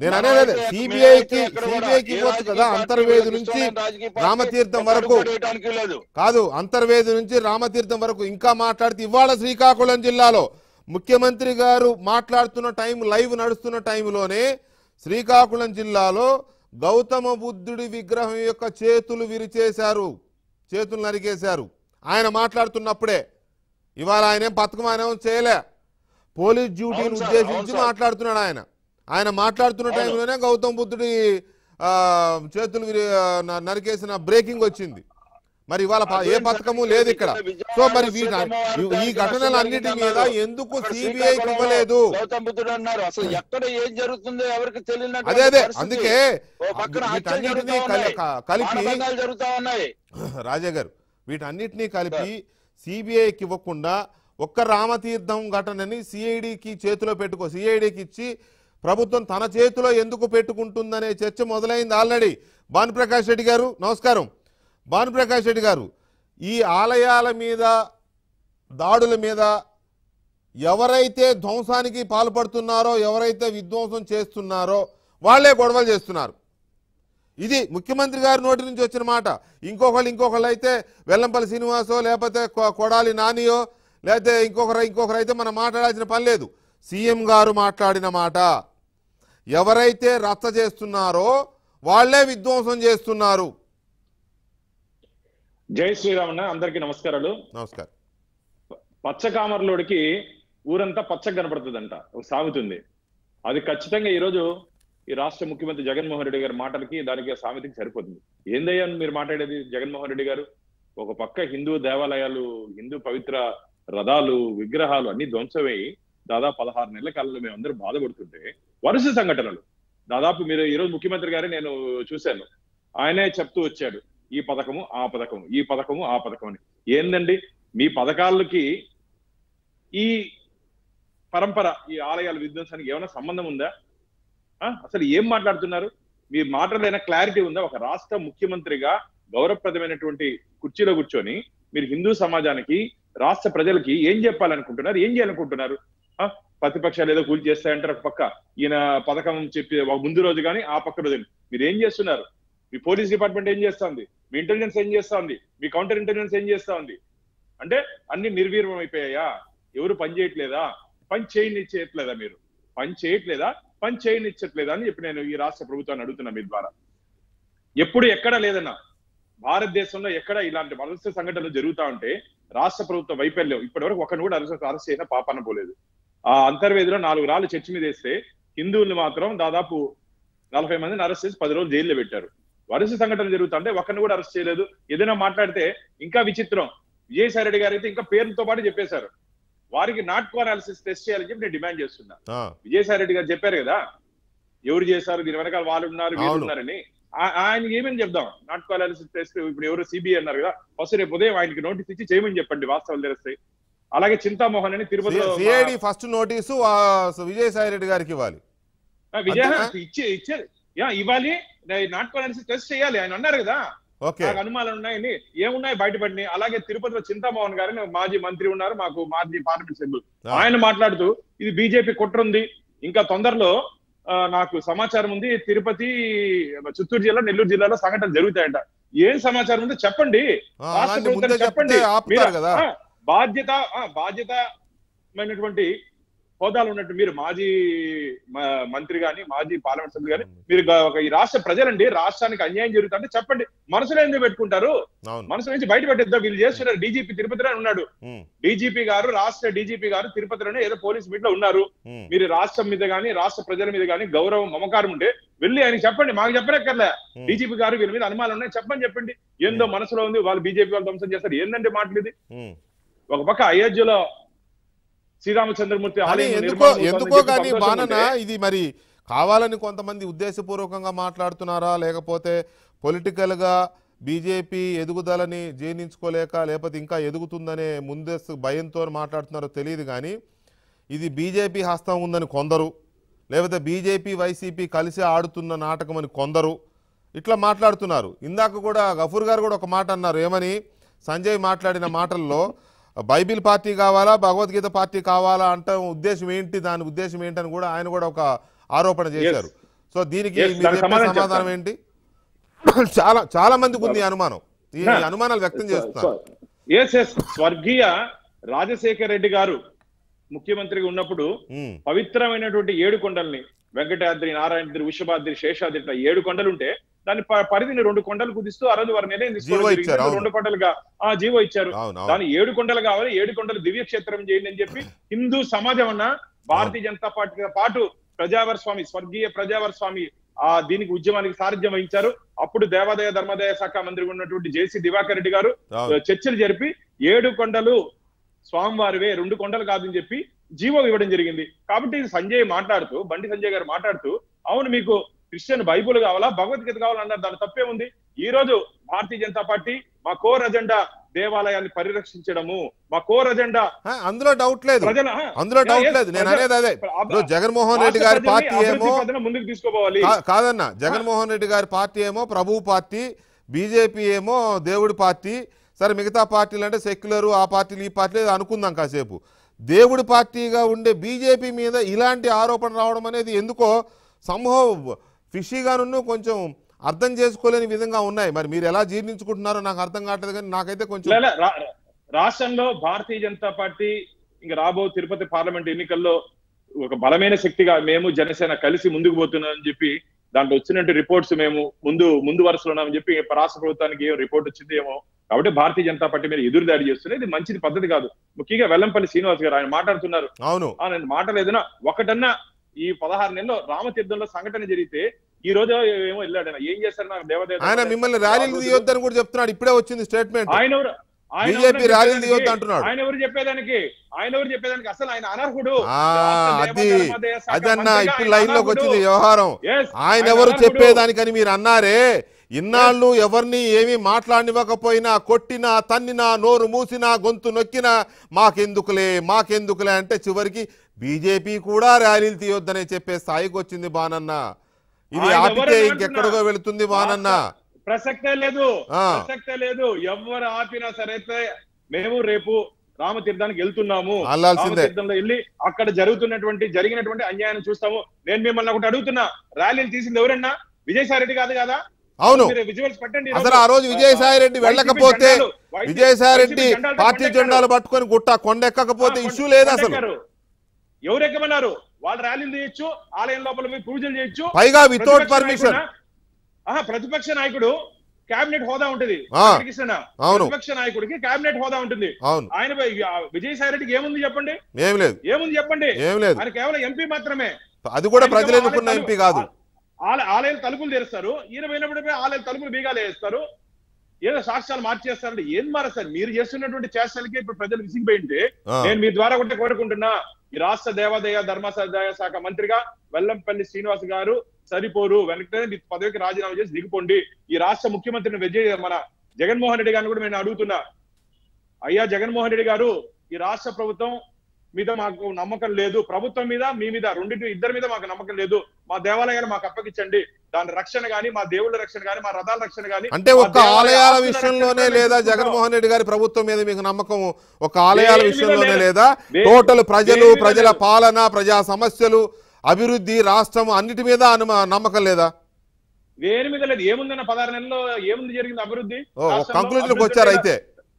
నేను మనం అనేది అయితే సిబిఐకి మేమైతే ఎక్కడ కూడా సిబిఐకి ఏ ఇవ్వచ్చు కదా రాజకీయ అంతర్వేది పార్టీ నుంచి ఇష్టమైన రాజకీయ పార్టీ రామతీర్థం ఒక్కడు వరకు కూడా వేయడానికి లేదు కాదు అంతర్వేది నుంచి రామతీర్థం వరకు ఇంకా మాట్లాడితే ఇవాళ శ్రీకాకుళం జిల్లాలో ముఖ్యమంత్రి గారు మాట్లాడుతున్న టైం లైవ్ నడుస్తున్న టైంలోనే శ్రీకాకుళం జిల్లాలో గౌతమ బుద్ధుడి విగ్రహం యొక్క చేతులు విరిచేశారు చేతులు నరికేశారు ఆయన మాట్లాడుతున్నప్పుడే ఇవాళ ఆయన ఏం పథకం ఆయన ఏం చేయలే పోలీస్ డ్యూటీని అవును సార్, ఉద్దేశించి అవును సార్. మాట్లాడుతున్నాడు ఆయన ఆయన మాట్లాడుతున్న అవును. టైంలోనే గౌతమ్ బుద్ధుడి ఆ, చేతులు విరి- ఆ, న- నరికేసిన బ్రేకింగ్ వచ్చింది మరి ఇవాళ ప- ఏ పథకము లేదు ఇక్కడ సో మరి వీటి ఈ ఘటనలన్నిటి మీద ఎందుకు సిబిఐకి ఇవ్వలేదు గౌతమ్ బుద్ధుడు అన్నారు అసలు ఎక్కడ ఏం జరుగుతుందో ఎవరికి తెలియనటువంటి అదే అదే పరిస్థితి. అందుకే ఓ పక్కన హత్యలు వీటన్నిటినీ జరుగుతా కలి- ఉన్నాయి. క- కలిపి మానభంగాలు జరుగుతా ఉన్నాయి రాజా గారు వీటన్నిటినీ కలిపి సిబిఐకి ఇవ్వకుండా ఒక్క రామతీర్థం ఘటనని సిఐడికి చేతిలో పెట్టుకో సిఐడికి ఇచ్చి ప్రభుత్వం తన చేతిలో ఎందుకు పెట్టుకుంటుందనే చర్చ మొదలైంది ఆల్రెడీ భానుప్రకాష్ రెడ్డి గారు నమస్కారం భానుప్రకాష్ రెడ్డి గారు ఈ ఆలయాల మీద దాడుల మీద ఎవరైతే ధ్వంసానికి పాల్పడుతున్నారో ఎవరైతే విధ్వంసం చేస్తున్నారో వాళ్ళే గొడవలు చేస్తున్నారు ఇది ముఖ్యమంత్రి గారి నోటి నుంచి వచ్చిన మాట ఇంకొకళ్ళు ఇంకొకళ్ళు అయితే వెల్లంపల్లి శ్రీనివాసో లేకపోతే కొ- కొడాలి నానియో లేకపోతే ఇంకొకరు ఇంకొకరు అయితే మనం మాట్లాడాల్సిన పని లేదు సీఎం గారు మాట్లాడిన మాట ఎవరైతే రచ్చ చేస్తున్నారో వాళ్ళే విధ్వంసం చేస్తున్నారు జై శ్రీరామన్న అందరికీ నమస్కారాలు నమస్కారం పచ్చ కామర్లోడికి ఊరంతా పచ్చగా కనపడుతుందంట ఒక సామెత ఉంది అది ఖచ్చితంగా ఈరోజు ఈ రాష్ట్ర ముఖ్యమంత్రి జగన్మోహన్ రెడ్డి గారి మాటలకి దానికి ఆ సామెతకి సరిపోతుంది ఏందయ్యా మీరు మాట్లాడేది జగన్మోహన్ రెడ్డి గారు ఒక పక్క హిందూ దేవాలయాలు హిందూ పవిత్ర రథాలు విగ్రహాలు అన్ని ధ్వంసమై దాదాపు పదహారు నెలల కాలంలో మేము అందరూ బాధపడుతుంటే వరుస సంఘటనలు దాదాపు మీరు ఈ రోజు ముఖ్యమంత్రి గారే నేను చూశాను ఆయనే చెప్తూ వచ్చాడు ఈ పథకము ఆ పథకము ఈ పథకము ఆ పథకం అని ఏందండి మీ పథకాలకి ఈ పరంపర ఈ ఆలయాల విధ్వంసానికి ఏమైనా సంబంధం ఉందా ఆ? అసలు ఏం మాట్లాడుతున్నారు మీ మాటలైనా క్లారిటీ ఉందా ఒక రాష్ట్ర ముఖ్యమంత్రిగా గౌరవప్రదమైనటువంటి కుర్చీలో కూర్చొని మీరు హిందూ సమాజానికి రాష్ట్ర ప్రజలకి ఏం చెప్పాలనుకుంటున్నారు ఏం చేయాలనుకుంటున్నారు ఆ? ప్రతిపక్షాలు ఏదో కూలి చేస్తాయంటారు ఒక పక్క ఈయన పథకం చెప్పి ఒక ముందు రోజు కానీ ఆ పక్క రోజు మీరు ఏం చేస్తున్నారు మీ పోలీస్ డిపార్ట్మెంట్ ఏం చేస్తుంది మీ ఇంటెలిజెన్స్ ఏం చేస్తా ఉంది మీ కౌంటర్ ఇంటెలిజెన్స్ ఏం చేస్తా ఉంది అంటే అన్ని నిర్వీర్యం అయిపోయాయా ఎవరు పని చేయట్లేదా పని చేయనిచ్చేయట్లేదా మీరు పని చేయట్లేదా పని చేయనిచ్చట్లేదా అని చెప్పి నేను ఈ రాష్ట్ర ప్రభుత్వాన్ని అడుగుతున్నా మీ ద్వారా ఎప్పుడు ఎక్కడ లేదన్నా భారతదేశంలో ఎక్కడ ఇలాంటి వలస సంఘటనలు జరుగుతా ఉంటే రాష్ట్ర ప్రభుత్వ వైఫల్యం ఇప్పటివరకు ఒకరిని కూడా అరెస్ట్ అరెస్ట్ చేసిన పాపన పోలేదు ఆ అంతర్వేదిలో నాలుగు రాళ్ళు చర్చి మీద వేస్తే హిందువుల్ని మాత్రం దాదాపు నలభై మందిని అరెస్ట్ చేసి పది రోజులు జైల్లో పెట్టారు వరుస సంఘటనలు జరుగుతా ఉంటే ఒకరిని కూడా అరెస్ట్ చేయలేదు ఏదైనా మాట్లాడితే ఇంకా విచిత్రం విజయసాయి రెడ్డి గారు అయితే ఇంకా పేరుతో పాటు చెప్పేశారు వారికి నాట్ అనాలిసిస్ టెస్ట్ చేయాలని చెప్పి నేను డిమాండ్ చేస్తున్నా ఆ, విజయసాయి రెడ్డి గారు చెప్పారు కదా ఎవరు చేశారు దీని వెనకాల వాళ్ళు ఉన్నారు వీళ్ళు అవును. ఉన్నారని ఆ- ఆయనకి ఏమని చెప్దాం నాట్ అనాలిసిస్ టెస్ట్ ఇప్పుడు ఎవరు సిబిఐ అన్నారు కదా ఫస్ట్ రేపు ఉదయం ఆయనకి నోటీస్ ఇచ్చి చేయమని చెప్పండి వాస్తవాలు తెలుస్తాయి అలాగే చింతామోహన్ అని తిరుపతిలో మా- సిఐడి ఫస్ట్ నోటీసు ఆ, విజయసాయి రెడ్డి గారికి ఇవ్వాలి ఆ, విజయ అంతేనా? ఇచ్చే ఇచ్చేది యా ఇవ్వాలి నాట్ అనాలిసిస్ టెస్ట్ చేయాలి ఆయన అన్నారు కదా ఓకే నాకు అనుమానాలు ఉన్నాయని ఏమున్నాయి బయటపడినాయి అలాగే తిరుపతిలో చింతామోహన్ గారు మాజీ మంత్రి ఉన్నారు మాకు మాజీ పార్లమెంట్ సభ్యులు ఆ. ఆయన మాట్లాడుతూ ఇది బీజేపీ కుట్ర ఉంది ఇంకా తొందరలో ఆ, నాకు సమాచారం ఉంది తిరుపతి చిత్తూరు జిల్లా నెల్లూరు జిల్లాలో సంఘటనలు జరుగుతాయంట ఏం సమాచారం ఉందో చెప్పండి ఆ, రాష్ట్ర అలాంటి ముందే ప్రభుత్వం చెప్తే చెప్పండి ఆపుతారు మీరు- కదా ఆ, బాధ్యత ఆ, బాధ్యతమైనటువంటి హోదాలు ఉన్నట్టు మీరు మాజీ మ- మంత్రి గాని మాజీ పార్లమెంట్ సభ్యులు గాని మీరు గ- ఒక ఈ రాష్ట్ర ప్రజలండి రాష్ట్రానికి అన్యాయం జరుగుతుంటే చెప్పండి మనసులో ఎందుకు పెట్టుకుంటారు అవును మనసు నుంచి బయట పెట్టేద్దాం వీళ్ళు చేస్తున్నారు డీజీపీ తిరుపతిలో ఉన్నాడు ఉమ్, డీజీపీ గారు రాష్ట్ర డీజీపీ గారు తిరుపతిలోనే ఏదో పోలీస్ మీట్ లో ఉన్నారు ఉమ్, మీరు రాష్ట్రం మీద గానీ రాష్ట్ర ప్రజల మీద గానీ గౌరవం మమకారం ఉంటే వెళ్ళి ఆయన చెప్పండి మాకు చెప్పనక్కర్లే ఉమ్, డీజీపీ గారు వీళ్ళ మీద అనుమానాలు ఉన్నాయి చెప్పని చెప్పండి ఏందో మనసులో ఉంది వాళ్ళు బీజేపీ వాళ్ళు ధ్వంసం చేస్తారు ఏందంటే మాటలు ఇది ఉమ్. ఒక పక్క అయోధ్యలో శ్రీరామచంద్రమూర్తి కానీ ఆలయం ఎందుకో నిర్మాణం ఎందుకో అవుతోందని కానీ చెప్పి సంతోషం బాణన ఉంటే, ఇది మరి కావాలని కొంతమంది ఉద్దేశపూర్వకంగా మాట్లాడుతున్నారా లేకపోతే పొలిటికల్ గా బీజేపీ ఎదుగుదలని జీర్ణించుకోలేక లేకపోతే ఇంకా ఎదుగుతుందనే ముందస్తు భయంతో మాట్లాడుతున్నారో తెలియదు కానీ ఇది బీజేపీ హస్తం ఉందని కొందరు లేకపోతే బీజేపీ వైసీపీ కలిసి ఆడుతున్న నాటకం అని కొందరు ఇట్లా మాట్లాడుతున్నారు ఇందాక కూడా గఫూర్ గారు కూడా ఒక మాట అన్నారు ఏమని సంజయ్ మాట్లాడిన మాటల్లో బైబిల్ పార్టీ కావాలా భగవద్గీత పార్టీ కావాలా అంటే ఉద్దేశం ఏంటి దాని ఉద్దేశం ఏంటని కూడా ఆయన కూడా ఒక ఆరోపణ చేశారు సో దీనికి Yes, మీరు దానికి చెప్పే సమాధానం సమాధానం చెప్తాను. ఏంటి చాలా చాలా మందికి ఉంది ఈ అనుమానం ఈ ఈ అనుమానాలు వ్యక్తం చేస్తున్నారు ఎస్ ఎస్ స్వర్గీయ రాజశేఖర రెడ్డి గారు ముఖ్యమంత్రిగా ఉన్నప్పుడు ఉమ్, పవిత్రమైనటువంటి ఏడు కొండల్ని వెంకటాద్రి నారాయణద్రి వృషభాద్రి శేషాద్రి ఇట్లా ఏడు కొండలు ఉంటే దాని ప- పరిధిని రెండు కొండలు కుదిస్తూ ఆ రోజు వారి నిర్ణయం తీసుకోవడం జీవో జరిగింది. ఇచ్చారు, అవును. రెండు కొండలుగా ఆ జీవో ఇచ్చారు అవును అవును దాని ఏడు కొండలు కావాలి ఏడు కొండలు దివ్య క్షేత్రం చేయండి అని చెప్పి హిందూ సమాజం అన్న భారతీయ జనతా పార్టీతో పాటు ప్రజావర స్వామి స్వర్గీయ ప్రజావర స్వామి ఆ దీనికి ఉద్యమానికి సారథ్యం వహించారు అప్పుడు దేవాదాయ ధర్మాదాయ శాఖ మంత్రిగా ఉన్నటువంటి జేసీ దివాకర్ రెడ్డి గారు అవును చర్చలు జరిపి ఏడు కొండలు స్వామివారివే రెండు కొండలు కాదని చెప్పి జీవో ఇవ్వడం జరిగింది కాబట్టి ఇది సంజయ్ మాట్లాడుతూ బండి సంజయ్ గారు మాట్లాడుతూ అవును మీకు క్రిస్టియన్ బైబుల్ కావాలా భగవద్గీత కావాలన్నారు దాని తప్పే ఉంది ఈ రోజు భారతీయ జనతా పార్టీ మా కోర్ అజెండా దేవాలయాన్ని పరిరక్షించడము మా కోర్ అజెండా ఆ, అందులో డౌట్ లేదు ప్రజల ఆ, అందులో యా, డౌట్ yes, లేదు నేను ప్రజల- అనేది అదే అబ్- ఇప్పుడు జగన్మోహన్ రెడ్డి రాష్ట్ర గారి ప్రజల్ని పార్టీ అభివృద్ధి ఏమో పథంలో ముందుకు తీసుకోపోవాలి కా- కాదన్న జగన్మోహన్ రెడ్డి గారి పార్టీ ఏమో ప్రభు పార్టీ బీజేపీ ఏమో దేవుడి పార్టీ సరే మిగతా పార్టీలు అంటే సెక్యులర్ ఆ పార్టీలు ఈ పార్టీలు ఏదో అనుకుందాం కాసేపు దేవుడి పార్టీగా ఉండే బీజేపీ మీద ఇలాంటి ఆరోపణ రావడం అనేది ఎందుకో సంభవం ఫిషీగాను కొంచెం అర్థం చేసుకోలేని విధంగా ఉన్నాయి మరి మీరు ఎలా జీర్ణించుకుంటున్నారో నాకు అర్థం కావట్లేదు కానీ నాకైతే కొంచెం లే, లే, రా- రాష్ట్రంలో భారతీయ జనతా పార్టీ ఇంకా రాబో తిరుపతి పార్లమెంట్ ఎన్నికల్లో ఒక బలమైన శక్తిగా మేము జనసేన కలిసి ముందుకు పోతున్నామని చెప్పి దాంట్లో వచ్చినట్టు రిపోర్ట్స్ మేము ముందు ముందు వరుసలో ఉన్నామని చెప్పి రాష్ట్ర ప్రభుత్వానికి ఏం రిపోర్ట్ వచ్చింది ఏమో కాబట్టి భారతీయ జనతా పార్టీ మీద ఎదురు దాడి చేస్తున్నారు ఇది మంచిది పద్ధతి కాదు ముఖ్యంగా వెల్లంపల్లి శ్రీనివాస్ గారు ఆయన మాట్లాడుతున్నారు అవును ఆ, నేను మాటలు ఏదైనా ఒకటన్నా ఈ పదహారు నెలల్లో రామతీర్థంలో సంఘటన జరిగితే ఈ రోజు ఏమో వెళ్ళాడు ఆయన ఏం చేస్తారు నాకు దేవదేవ ఆయన మిమ్మల్ని ర్యాలీలు తీయొద్దని కూడా చెప్తున్నాడు ఇప్పుడే వచ్చింది స్టేట్మెంట్ ఆయన ఎవరు ఆయన బీజేపీ ఎవరు ర్యాలీలు చెప్పేదానికి? తీయొద్దు అంటున్నాడు. ఆయన ఎవరు చెప్పేదానికి ఆయన ఎవరు చెప్పేదానికి అసలు ఆయన అనర్హుడు ఆ, రాష్ట్ర అది దేవధర్మదేవ శాఖ అదన్న మంత్రిగా ఇప్పుడు ఆయన లైన్ లోకి అనర్హుడు. వచ్చింది వ్యవహారం Yes, ఆయన ఆయన ఎవరు అనర్హుడు. చెప్పేదానికని మీరు అన్నారే ఇన్నాళ్ళు ఎవరిని ఏమీ మాట్లాడివ్వకపోయినా కొట్టినా తన్నినా నోరు మూసినా గొంతు నొక్కినా మాకెందుకులే మాకెందుకులే అంటే చివరికి బీజేపీ కూడా ర్యాలీలు తీయొద్దనే చెప్పే స్థాయికి వచ్చింది బానన్న ఇది ఆయన ఆపితే ఎవరని ఇంకెక్కడికో అంటున్నా? వెళుతుంది బానన్న ప్రసక్తే లేదు ఆ. ప్రసక్తే లేదు ఎవరు ఆపినా సరే మేము రేపు రామతీర్థానికి వెళ్తున్నాము వెళ్ళాల్సిందే. రామతీర్థంలో వెళ్ళి అక్కడ జరుగుతున్నటువంటి జరిగినటువంటి అన్యాయాన్ని చూస్తాము నేను మిమ్మల్ని ఒకటి అడుగుతున్నా ర్యాలీలు తీసింది ఎవరన్నా విజయసాయి రెడ్డి కాదు కదా అవును మీరు విజువల్స్ పెట్టండి ఈ అసలు ఆ రోజు విజయసాయి రెడ్డి వైసీపీ వెళ్ళకపోతే జెండాలు, వైసీపీ విజయసాయి రెడ్డి జెండాలతో పార్టీ కొండెక్కారు. జెండాలు పట్టుకొని గుట్ట కొండెక్కకపోతే ఆ, ఇష్యూ లేదు అసలు కొండెక్కారు. ఎవరు ఎక్కమన్నారు వాళ్ళు ర్యాలీలు చేయొచ్చు ఆలయం లోపల పోయి పూజలు చేయొచ్చు పైగా వితౌట్ ప్రతిపక్ష పర్మిషన్ నాయకుడా? ఆహా, ప్రతిపక్ష నాయకుడు కేబినెట్ హోదా ఉంటుంది ఆ. వెంకటకృష్ణ అవును. ప్రతిపక్ష నాయకుడికి కేబినెట్ హోదా ఉంటుంది అవును ఆయన విజయసాయి రెడ్డికి ఏముంది చెప్పండి ఏం లేదు ఏముంది చెప్పండి ఏం లేదు ఆయన కేవలం ఎంపీ మాత్రమే అది కూడా ఆయన ప్రజలు ఆలయం ఎన్నుకున్న తలుపు- ఎంపీ కాదు ఆల- ఆలయం తలుపులు తెరుస్తారు ఈయన పోయినప్పుడు పోయి ఆలయం తలుపులు బీగాలు వేస్తారు ఏదో సాక్ష్యాలు మార్చేస్తారంటే ఏం మారేస్తారు మీరు చేస్తున్నటువంటి చేష్టలకి ఇప్పుడు ప్రజలు విసిగిపోయింటే ఆ. నేను మీ ద్వారా ఒకటి కోరుకుంటున్నా ఈ రాష్ట్ర దేవాదాయ ధర్మాదాయ శాఖ మంత్రిగా వెల్లంపల్లి శ్రీనివాస్ గారు సరిపోరు వెంటనే మీ పదవికి రాజీనామా చేసి దిగిపోండి ఈ రాష్ట్ర ముఖ్యమంత్రిని విజయ్ మన జగన్మోహన్ రెడ్డి గారిని కూడా నేను అడుగుతున్నా అయ్యా జగన్మోహన్ రెడ్డి గారు ఈ రాష్ట్ర ప్రభుత్వం మీద మాకు నమ్మకం లేదు ప్రభుత్వం మీద మీ మీద రెండింటి ఇద్దరి మీద మాకు నమ్మకం లేదు మా దేవాలయాలు మాకు అప్పగించండి దాని రక్షణ గాని మా దేవుళ్ళ రక్షణ గాని మా రథాల రక్షణ గాని అంటే మా ఒక్క దేవాలయ ఆలయాల ఆస్తుల విషయంలోనే రక్షణ లేదా మేము జగన్మోహన్ రెడ్డి గారి ప్రభుత్వం మీద మీకు నమ్మకం ఒక ఆలయాల దేని మీద విషయంలోనే లేదు. లేదా దే- టోటల్ ప్రజలు దేని మీద ప్రజల లేదు. పాలన ప్రజా సమస్యలు అభివృద్ధి రాష్ట్రం అన్నిటి మీద అనుమ- నమ్మకం లేదా దేని మీద లేదు ఏముందన్న పదహారు నెలల్లో ఏముంది జరిగింది అభివృద్ధి ఓ కంక్లూజన్కి వచ్చారు అయితే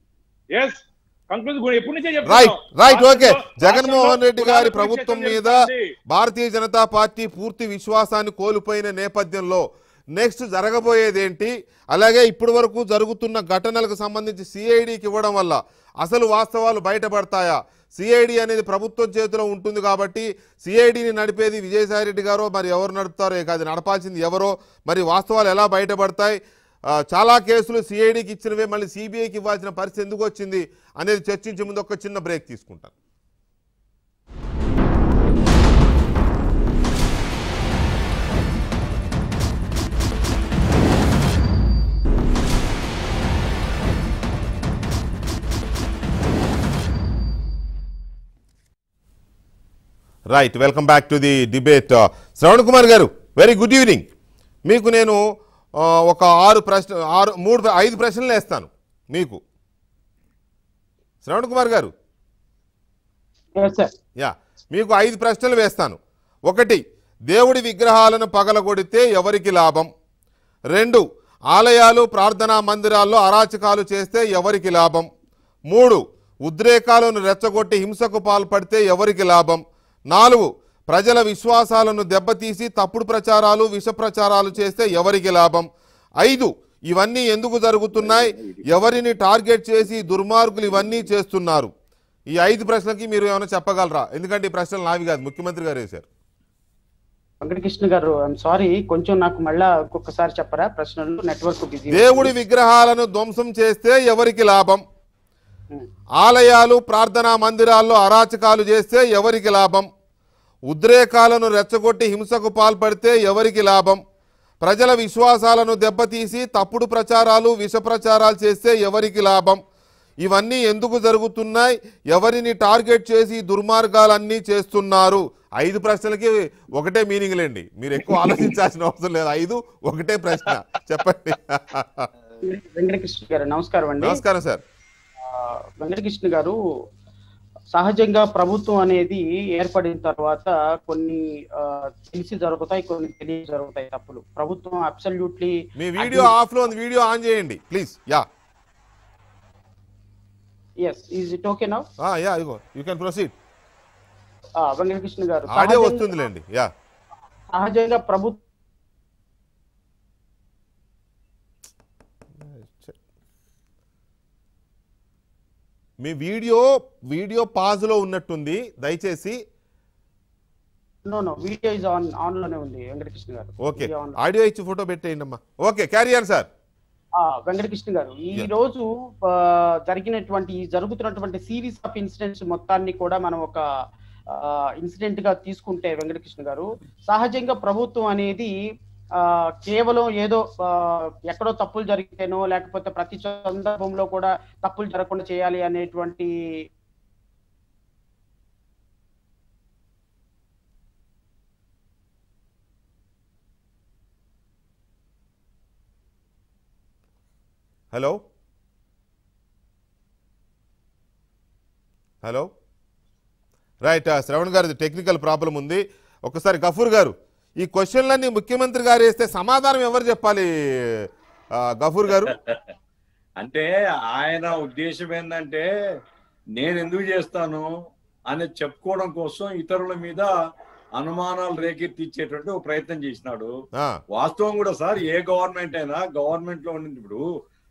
ఎస్ కంక్లూజన్ ఎప్పటి నుంచే రైట్ రైట్ ఓకే రాష్ట్రంలో- జగన్మోహన్ రెడ్డి గారి రాష్ట్రంలో ప్రభుత్వం పునః మీద జరుగుతుంది. భారతీయ జనతా పార్టీ పూర్తి విశ్వాసాన్ని కోల్పోయిన నేపథ్యంలో నెక్స్ట్ జరగబోయేది ఏంటి అలాగే ఇప్పటి వరకు జరుగుతున్న ఘటనలకు సంబంధించి సిఐడికి ఇవ్వడం వల్ల అసలు వాస్తవాలు బయటపడతాయా సిఐడి అనేది ప్రభుత్వం చేతిలో ఉంటుంది కాబట్టి సిఐడిని నడిపేది విజయసాయి రెడ్డి గారో మరి ఎవరు నడుపుతారో ఇక అది నడపాల్సింది ఎవరో మరి వాస్తవాలు ఎలా బయటపడతాయి ఆ, చాలా కేసులు సిఐడికి ఇచ్చినవే మళ్ళీ సిబిఐకి ఇవ్వాల్సిన పరిస్థితి ఎందుకు వచ్చింది అనేది చర్చించే ముందు ఒక చిన్న బ్రేక్ తీసుకుంటాను right welcome back to the debate Shravan Kumar గారు వెరీ గుడ్ ఈవినింగ్ మీకు నేను ఆ, ఒక ఆరు ప్రశ్న ఆరు మూడు ఐదు ప్రశ్నలు వేస్తాను మీకు శ్రవణ్ కుమార్ గారు సార్ యా మీకు ఐదు ప్రశ్నలు వేస్తాను ఒకటి దేవుడి విగ్రహాలను పగలగొడితే ఎవరికి లాభం రెండు ఆలయాలు ప్రార్థనా మందిరాల్లో అరాచకాలు చేస్తే ఎవరికి లాభం మూడు ఉద్రేకాలను రెచ్చగొట్టి హింసకు పాల్పడితే ఎవరికి లాభం నాలుగు ప్రజల విశ్వాసాలను దెబ్బతీసి తప్పుడు ప్రచారాలు విష ప్రచారాలు చేస్తే ఎవరికి లాభం ఐదు ఇవన్నీ ఎందుకు జరుగుతున్నాయి ఎవరిని టార్గెట్ చేసి దుర్మార్గులు ఇవన్నీ చేస్తున్నారు ఈ ఐదు ప్రశ్నలకి మీరు ఏమైనా చెప్పగలరా ఎందుకంటే ఈ ప్రశ్నలు నావి కాదు ముఖ్యమంత్రి గారు వేశారు వెంకటకృష్ణ గారు ఐఎమ్ సారీ కొంచెం నాకు మళ్ళా ఒక్కొక్కసారి చెప్పరా ప్రశ్నలు నెట్వర్క్ బిజీ దేవుడి విగ్రహాలను ధ్వంసం చేస్తే ఎవరికి లాభం ఆలయాలు ప్రార్థనా మందిరాల్లో అరాచకాలు చేస్తే ఎవరికి లాభం ఉద్రేకాలను రెచ్చగొట్టి హింసకు పాల్పడితే ఎవరికి లాభం ప్రజల విశ్వాసాలను దెబ్బతీసి తప్పుడు ప్రచారాలు విష ప్రచారాలు చేస్తే ఎవరికి లాభం ఇవన్నీ ఎందుకు జరుగుతున్నాయి ఎవరిని టార్గెట్ చేసి ఈ దుర్మార్గాలన్నీ చేస్తున్నారు ఐదు ప్రశ్నలకి ఒకటే మీనింగ్ లేండి మీరు ఎక్కువ ఆలోచించాల్సిన అవసరం లేదు ఐదు ఒకటే ప్రశ్న చెప్పండి వెంకటకృష్ణ గారు నమస్కారం అండి నమస్కారం సార్ ఆ, వెంకటకృష్ణ గారు సహజంగా ప్రభుత్వం అనేది ఏర్పడిన తర్వాత కొన్ని ఆ, తెలిసి జరుగుతాయి కొన్ని తెలియ జరుగుతాయి తప్పులు ప్రభుత్వం అబ్సల్యూట్లీ మీ వీడియో ఆఫ్ లో ఉంది వీడియో ఆన్ చేయండి please yeah yes is it okay now yeah ఇగో యూ కెన్ ప్రొసీడ్ వెంకటకృష్ణ గారు ఆడియో సహజంగా- వస్తుందిలేండి యా సహజంగా ప్రభుత్వం మీ వీడియో వీడియో పాజ్ లో ఉన్నట్టుంది దయచేసి no no video is on on లోనే ఉంది Venkatakrishna garu okay Video on. Audio ఇచ్చి ఫోటో పెట్టేయండి అమ్మా ఓకే క్యారీ ఆన్ సార్ ఆ, వెంకటకృష్ణ గారు ఈ Yeah. రోజు ఆ, జరిగినటువంటి ఈ జరుగుతున్నటువంటి సిరీస్ ఆఫ్ ఇన్సిడెంట్స్ మొత్తాన్ని కూడా మనం ఒక ఇన్సిడెంట్ గా తీసుకుంటే వెంకటకృష్ణ గారు సహజంగా ప్రభుత్వం అనేది ఆ, కేవలం ఏదో ఆ, ఎక్కడో తప్పులు జరిగితేనో లేకపోతే ప్రతి సందర్భంలో కూడా తప్పులు జరగకుండా చేయాలి అనేటువంటి హలో హలో రైట్ శ్రవణ్ గారి టెక్నికల్ ప్రాబ్లం ఉంది ఒకసారి గఫూర్ గారు ఈ క్వశ్చన్లన్నీ ముఖ్యమంత్రి గారు వేస్తే సమాధానం ఎవరు చెప్పాలి ఆ, గఫూర్ గారు అంటే ఆయన ఉద్దేశం ఏంటంటే నేను ఎందుకు చేస్తాను అని చెప్పుకోవడం కోసం ఇతరుల మీద అనుమానాలు రేకెత్తిచ్చేటువంటి ఒక ప్రయత్నం చేసినాడు ఆ, వాస్తవం కూడా సార్ ఏ గవర్నమెంట్ అయినా గవర్నమెంట్ లో ఉండి ఇప్పుడు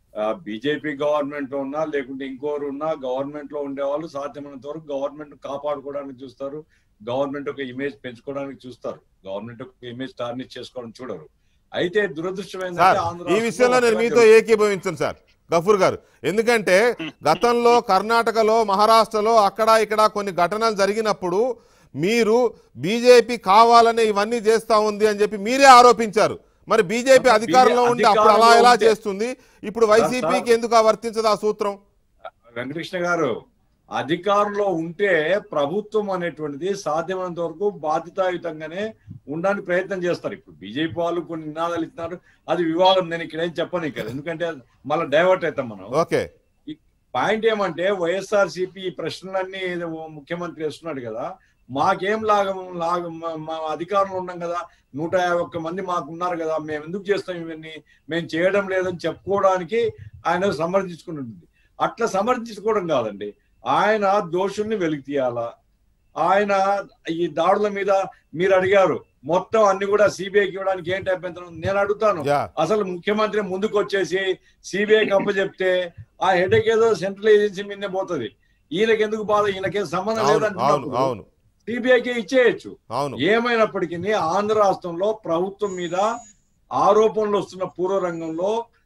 బీజేపీ గవర్నమెంట్ లో ఉన్నా లేకుంటే ఇంకోరు ఉన్నా గవర్నమెంట్ లో ఉండేవాళ్ళు సాధ్యమైనంత వరకు గవర్నమెంట్ కాపాడుకోవడానికి చూస్తారు గవర్నమెంట్ ఒక ఇమేజ్ పెంచుకోవడానికి చూస్తారు గవర్నమెంట్ ఒక ఇమేజ్ టార్నిష్ చేసుకోవడం చూడరు అయితే దురదృష్టం సార్ ఏంటంటే ఆంధ్ర ఈ విషయంలో నేను రాష్ట్రంలో మీతో ఏకీభవించను సార్ గఫూర్ గారు ఎందుకంటే గతంలో కర్ణాటకలో మహారాష్ట్రలో అక్కడ ఇక్కడ కొన్ని ఘటనలు జరిగినప్పుడు మీరు బీజేపీ కావాలని ఇవన్నీ చేస్తా ఉంది అని చెప్పి మీరే ఆరోపించారు మరి బీజేపీ సార్, అధికారంలో ఉండి అప్పుడు అలా అధికారంలో ఎలా ఉంటే- చేస్తుంది ఇప్పుడు వైసీపీకి ఎందుకు ఆ వర్తించదు ఆ సూత్రం వెంకటకృష్ణ గారు అధికారంలో ఉంటే ప్రభుత్వం అనేటువంటిది సాధ్యమైనంత వరకు బాధ్యతాయుతంగానే ఉండడానికి ప్రయత్నం చేస్తారు ఇప్పుడు బీజేపీ వాళ్ళు కొన్ని నినాదాలు ఇస్తున్నారు అది వివాదం నేను ఇక్కడ ఏం చెప్పను ఇక్కడ ఎందుకంటే మళ్ళీ డైవర్ట్ అవుతాం మనం ఓకే పాయింట్ ఏమంటే వైఎస్ఆర్ సిపి ఈ ప్రశ్నలన్నీ ఏదో ముఖ్యమంత్రి వేస్తున్నాడు కదా మాకేం లాగం లాగం మా- మా అధికారంలో ఉన్నాం కదా నూట యాభై ఒక్క మంది మాకు ఉన్నారు కదా మేము ఎందుకు చేస్తాం ఇవన్నీ మేము చేయడం లేదని చెప్పుకోవడానికి ఆయన సమర్థించుకుంటుంది అట్లా సమర్థించుకోవడం కాదండి ఆయన దోషుల్ని వెలికి తీయాలా ఆయన ఈ దాడుల మీద మీరు అడిగారు మొత్తం అన్ని కూడా సిబిఐకి ఇవ్వడానికి ఏంటి అభ్యంతరం నేను అడుగుతాను యా అసలు ముఖ్యమంత్రి ముందుకు వచ్చేసి సిబిఐ చెప్తే ఆ హెడేక్ ఏదో సెంట్రల్ ఏజెన్సీ మీదనే పోతుంది ఈయనకి ఎందుకు బాధ ఈయనకేం సంబంధం అవును అవును లేదంటున్నప్పుడు అవును సిబిఐకి ఇచ్చేయచ్చు అవును ఏమైనప్పటికీ ఆంధ్ర రాష్ట్రంలో ప్రభుత్వం మీద ఆరోపణలు వస్తున్న పూర్వ రంగంలో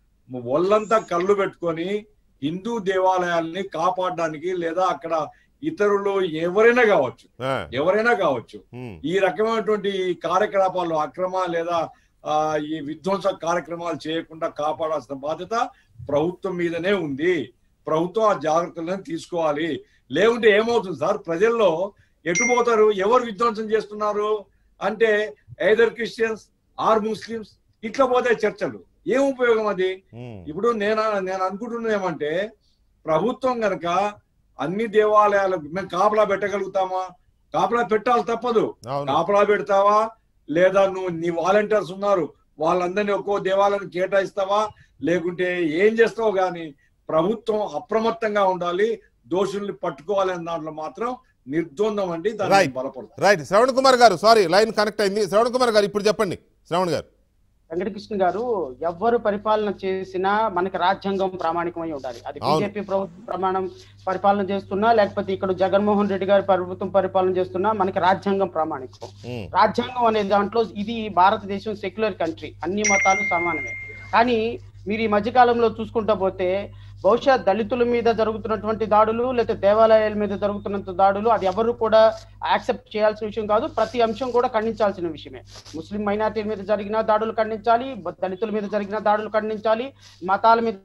ఒళ్ళంతా కళ్ళు పెట్టుకొని హిందూ దేవాలయాల్ని కాపాడడానికి లేదా అక్కడ ఇతరులు ఎవరైనా కావచ్చు ఆ, ఎవరైనా కావచ్చు ఉమ్, ఈ రకమైనటువంటి కార్యకలాపాలు అక్రమ లేదా ఆ, ఈ విధ్వంస కార్యక్రమాలు చేయకుండా కాపాడాల్సిన బాధ్యత ప్రభుత్వం మీదనే ఉంది ప్రభుత్వం ఆ జాగ్రత్తలను తీసుకోవాలి లేకుంటే ఏమవుతుంది సార్ ప్రజల్లో ఎటు పోతారు ఎవరు విధ్వంసం చేస్తున్నారు అంటే ఐదర్ క్రిస్టియన్స్ ఆర్ ముస్లిమ్స్ ఇట్లా పోతే చర్చలు ఏం ఉపయోగం అది ఉమ్, ఇప్పుడు నేను నేను అనుకుంటున్నది ఏమంటే ప్రభుత్వం గనక అన్ని దేవాలయాలకు మేము కాపలా పెట్టగలుగుతామా కాపలా పెట్టాలి తప్పదు అవును కాపలా పెడతావా లేదా నువ్వు నీ వాలంటీర్స్ ఉన్నారు వాళ్ళందరినీ ఒక్కో దేవాలయాన్ని కేటాయిస్తావా లేకుంటే ఏం చేస్తావు కానీ ప్రభుత్వం అప్రమత్తంగా ఉండాలి దోషుల్ని పట్టుకోవాలనే దాంట్లో మాత్రం నిర్ద్వందం అండి దాన్ని Right. బలపడతాం right Shravan Kumar garu sorry line connect అయింది శ్రవణ్ కుమార్ గారు ఇప్పుడు చెప్పండి శ్రవణ్ గారు వెంకటకృష్ణ గారు ఎవ్వరు పరిపాలన చేసినా మనకి రాజ్యాంగం ప్రామాణికమై ఉండాలి అది అవును. బీజేపీ ప్రభుత్వం ప్రమాణం పరిపాలన చేస్తున్నా లేకపోతే ఇక్కడ జగన్మోహన్ రెడ్డి గారి ప్రభుత్వం పరిపాలన చేస్తున్నా మనకి రాజ్యాంగం ప్రామాణికం ఉమ్, రాజ్యాంగం అనే దాంట్లో ఇది భారతదేశం సెక్యులర్ కంట్రీ అన్ని మతాలు సమానమే కానీ మీరు ఈ మధ్యకాలంలో చూసుకుంటా పోతే బహుశా దళితుల మీద జరుగుతున్నటువంటి దాడులు లేకపోతే దేవాలయాల మీద జరుగుతున్న దాడులు అది ఎవరు కూడా యాక్సెప్ట్ చేయాల్సిన విషయం కాదు ప్రతి అంశం కూడా ఖండించాల్సిన విషయమే ముస్లిం మైనార్టీల మీద జరిగిన దాడులు ఖండించాలి బ- దళితుల మీద జరిగిన దాడులు ఖండించాలి మతాల మీద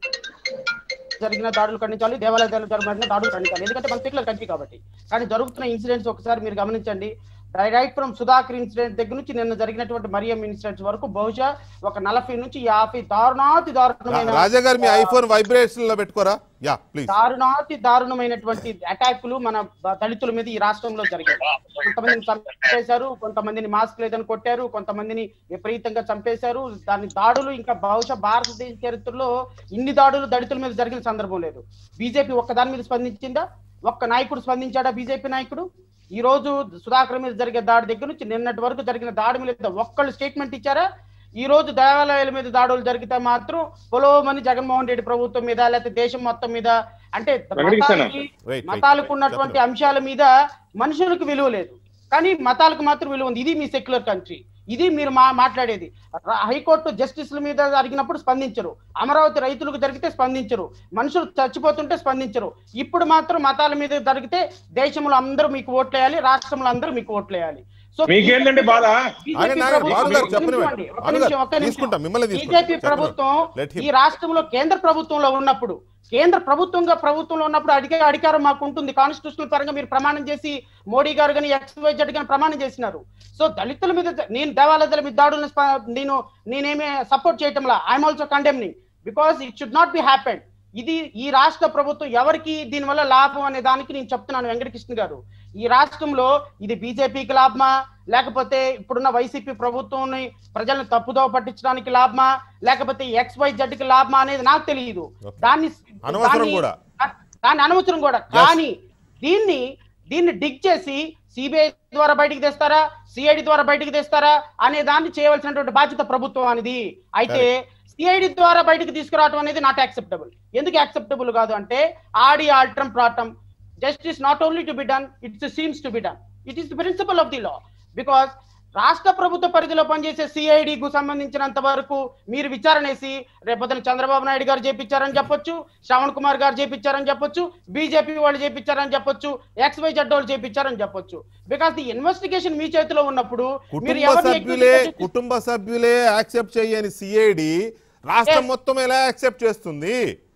జరిగిన దాడులు ఖండించాలి దేవాలయాలు జరిగిన దాడులు ఖండించాలి ఎందుకంటే మన సెక్యులర్ కంట్రీ కాబట్టి కానీ జరుగుతున్న ఇన్సిడెంట్స్ ఒకసారి మీరు గమనించండి రైట్ ఫ్రమ్ సుధాకర్ ఇన్సిడెంట్ దగ్గర నుంచి నిన్న జరిగినటువంటి మరియం ఇన్సిడెంట్స్ వరకు బహుశా ఒక నలభై నుంచి యాభై దారుణాతి రా- దారుణమైన రాజా గారు మీ ఐఫోన్ వైబ్రేషన్ లో పెట్టుకోరా యా ప్లీజ్ దారుణాతి దారుణమైనటువంటి అటాకులు మన బ- దళితుల మీద ఈ రాష్ట్రంలో జరిగాయి కొంతమందిని చంపేశారు కొంతమందిని మాస్క్ లేదని కొట్టారు కొంతమందిని విపరీతంగా చంపేశారు దాని దాడులు ఇంకా బహుశా భారతదేశ చరిత్రలో ఇన్ని దాడులు దళితుల మీద జరిగిన సందర్భం లేదు బీజేపీ ఒక్క దాని మీద స్పందించిందా ఒక్క నాయకుడు స్పందించాడా బీజేపీ నాయకుడు ఈ రోజు సుధాకర్ మీద జరిగే దాడి దగ్గర నుంచి నిన్నటి వరకు జరిగిన దాడి మీద ఒక్కళ్ళు స్టేట్మెంట్ ఇచ్చారా ఈ రోజు దేవాలయాల మీద దాడులు జరిగితే మాత్రం పొలోమని జగన్మోహన్ రెడ్డి ప్రభుత్వం మీద లేకపోతే దేశం మొత్తం మీద అంటే వెంకటకృష్ణ. మతాలకి- Wait, wait, మతాలకు wait. ఉన్నటువంటి చెప్పండి. అంశాల మీద మనుషులకు విలువ లేదు కానీ మతాలకు మాత్రం విలువ ఉంది ఇది మీ సెక్యులర్ కంట్రీ ఇది మీరు మా మాట్లాడేది ర- హైకోర్టు జస్టిస్ల మీద జరిగినప్పుడు స్పందించరు అమరావతి రైతులకు జరిగితే స్పందించరు మనుషులు చచ్చిపోతుంటే స్పందించరు ఇప్పుడు మాత్రం మతాల మీద జరిగితే దేశంలో అందరూ మీకు ఓట్లేయాలి రాష్ట్రంలో అందరూ మీకు ఓట్లేయాలి సో మీకేంటండి బాధ BJP ఆగండి, ఆగండి. ప్రభుత్వం- భాను గారు ఒక్క చెప్పనివ్వండి. నిమిషం అండి, ఒక్క భాను నిమిషం, గారు ఒక్క నిమిషం. తీసుకుంటాం, మిమ్మల్ని తీసుకుంటాం. బీజేపీ చెప్పనివ్వండి. ప్రభుత్వం Let him. ఈ రాష్ట్రంలో కేంద్ర ప్రభుత్వంలో ఉన్నప్పుడు కేంద్ర ప్రభుత్వంగా ప్రభుత్వంలో ఉన్నప్పుడు అడిగే అధికారం మాకు ఉంటుంది కాన్స్టిట్యూషనల్ పరంగా మీరు ప్రమాణం చేసి మోడీ గారు కానీ ఎక్స్వైజెడ్ కానీ ప్రమాణం చేసినారు సో దళితుల మీద నేను దేవాలయాల మీద దాడులను స్ప- నేను నేనేమి సపోర్ట్ చేయటంలా I'm also condemning because it should not be happen ఇది ఈ రాష్ట్ర ప్రభుత్వం ఎవరికి దీనివల్ల లాభం అనే దానికి నేను చెప్తున్నాను వెంకటకృష్ణ గారు ఈ రాష్ట్రంలో ఇది బీజేపీకి లాభమా లేకపోతే ఇప్పుడున్న వైసీపీ ప్రభుత్వం ప్రజలను తప్పుదోవ పట్టించడానికి లాభమా లేకపోతే ఎక్స్ వై కి లాభమా అనేది నాకు తెలియదు Okay. దాన్ని అనవసరం దాన్ని- కూడా. దాన్ని అనవసరం కూడా కానీ దీన్ని దీన్ని డిగ్ చేసి సిబిఐ ద్వారా బయటికి తెస్తారా సిఐడి ద్వారా బయటికి తెస్తారా అనే దాన్ని చేయవలసినటువంటి బాధ్యత ప్రభుత్వం అనేది అయితే సిఐడి ద్వారా బయటికి తీసుకురావడం అనేది నాట్ యాక్సెప్టబుల్ ఎందుకు యాక్సెప్టబుల్ కాదు అంటే ఆడి ఆల్ట్రం ప్రాటం justice not only to be done it's seems to be done it is the principle of the law because రాష్ట్ర ప్రభుత్వ పరిధిలో పనిచేసే సిఐడికు సంబంధించినంత వరకు మీరు విచారణ వేసి రేపొద్దున చంద్రబాబు నాయుడు గారు చేపించారని చెప్పొచ్చు శ్రవణ్ కుమార్ గారు చేపించారని చెప్పొచ్చు బీజేపీ వాళ్ళు చేపించారని చెప్పొచ్చు ఎక్స్ వై జడ్ వాళ్ళు చేపించారని చెప్పొచ్చు బికాస్ ది ఇన్వెస్టిగేషన్ మీ చేతిలో ఉన్నప్పుడు మీరు కుటుంబ ఎవరిని సభ్యులే accuse చేసి- కుటుంబ సభ్యులే యాక్సెప్ట్ చేయని సిఐడి రాష్ట్రం Yes. మొత్తం ఎలా యాక్సెప్ట్ చేస్తుంది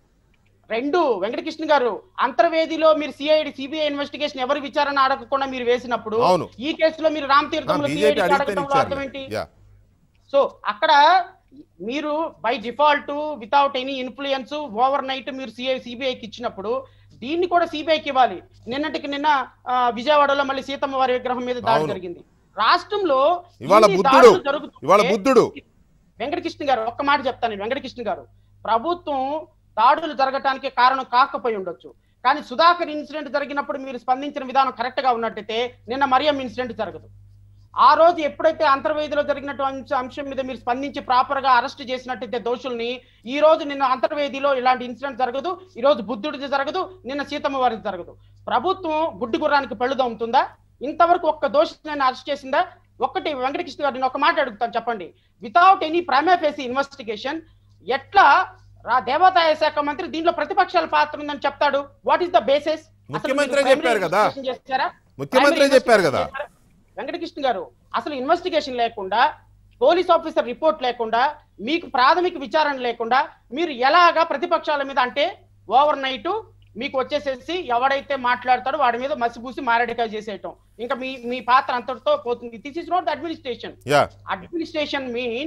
రెండు వెంకటకృష్ణ గారు అంతర్వేదిలో మీరు సిఐడి సిబిఐ ఇన్వెస్టిగేషన్ ఎవరి విచారణ అడగకుండా మీరు వేసినప్పుడు అవును. ఈ కేసులో మీరు రామ్ తీర్థంలో బీజేపీ సిఐడి అడిగితే అడగడంలో అర్థం ఏంటి యా సో అక్కడ మీరు by default without any influence overnight మీరు సిఐ సిబిఐకి ఇచ్చినప్పుడు దీన్ని కూడా సిబిఐకి ఇవ్వాలి నిన్నటికి నిన్న ఆ, విజయవాడలో మళ్ళీ సీతమ్మ వారి విగ్రహం మీద దాడి అవును. జరిగింది రాష్ట్రంలో ఇవాళ ఇన్ని బుద్ధుడు దాడులు జరుగుతుంటే ఇవాళ బుద్ధుడు వెంకటకృష్ణ గారు ఒక్క మాట చెప్తాను నేను, వెంకటకృష్ణ గారు ప్రభుత్వం దాడులు జరగటానికి కారణం కాకపోయి ఉండొచ్చు కానీ సుధాకర్ ఇన్సిడెంట్ జరిగినప్పుడు మీరు స్పందించిన విధానం కరెక్ట్ గా ఉన్నట్టయితే నిన్న మరియం ఇన్సిడెంట్ జరగదు ఆ రోజు ఎప్పుడైతే అంతర్వేదిలో జరిగినటువంటి అంశ- అంశం మీద మీరు స్పందించి ప్రాపర్ గా అరెస్ట్ చేసినట్టయితే దోషుల్ని ఈ రోజు నిన్న అంతర్వేదిలో ఇలాంటి ఇన్సిడెంట్ జరగదు ఈ రోజు బుద్ధుడిది జరగదు నిన్న సీతమ్మ వారిది జరగదు ప్రభుత్వం గుడ్డి గుర్రానికి పళ్ళు దమ్ముతుందా ఇంతవరకు ఒక్క దోషిని అరెస్ట్ చేసిందా ఒక్కటి వెంకటకృష్ణ గారు నేను ఒక మాట అడుగుతాను చెప్పండి without any prima facie investigation ఎట్లా రా దేవాదాయ శాఖ మంత్రి దీంట్లో ప్రతిపక్షాల పాత్ర ఉందని చెప్తాడు వాట్ ఈస్ ద బేసిస్ ముఖ్యమంత్రే చెప్పారు కదా. చేశారా ముఖ్యమంత్రే Primary చెప్పారు కదా investigation చేశారా? వెంకటకృష్ణ గారు అసలు ఇన్వెస్టిగేషన్ లేకుండా పోలీస్ ఆఫీసర్ రిపోర్ట్ లేకుండా మీకు ప్రాథమిక విచారణ లేకుండా మీరు ఎలాగా ప్రతిపక్షాల మీద అంటే ఓవర్ నైట్ మీకు వచ్చేసేసి ఎవడైతే మాట్లాడతాడో వాడి మీద మసిపూసి మారడికాయ చేసేయటం ఇంకా మీ మీ పాత్ర అంతటితో పోతుంది this is not the administration yeah administration means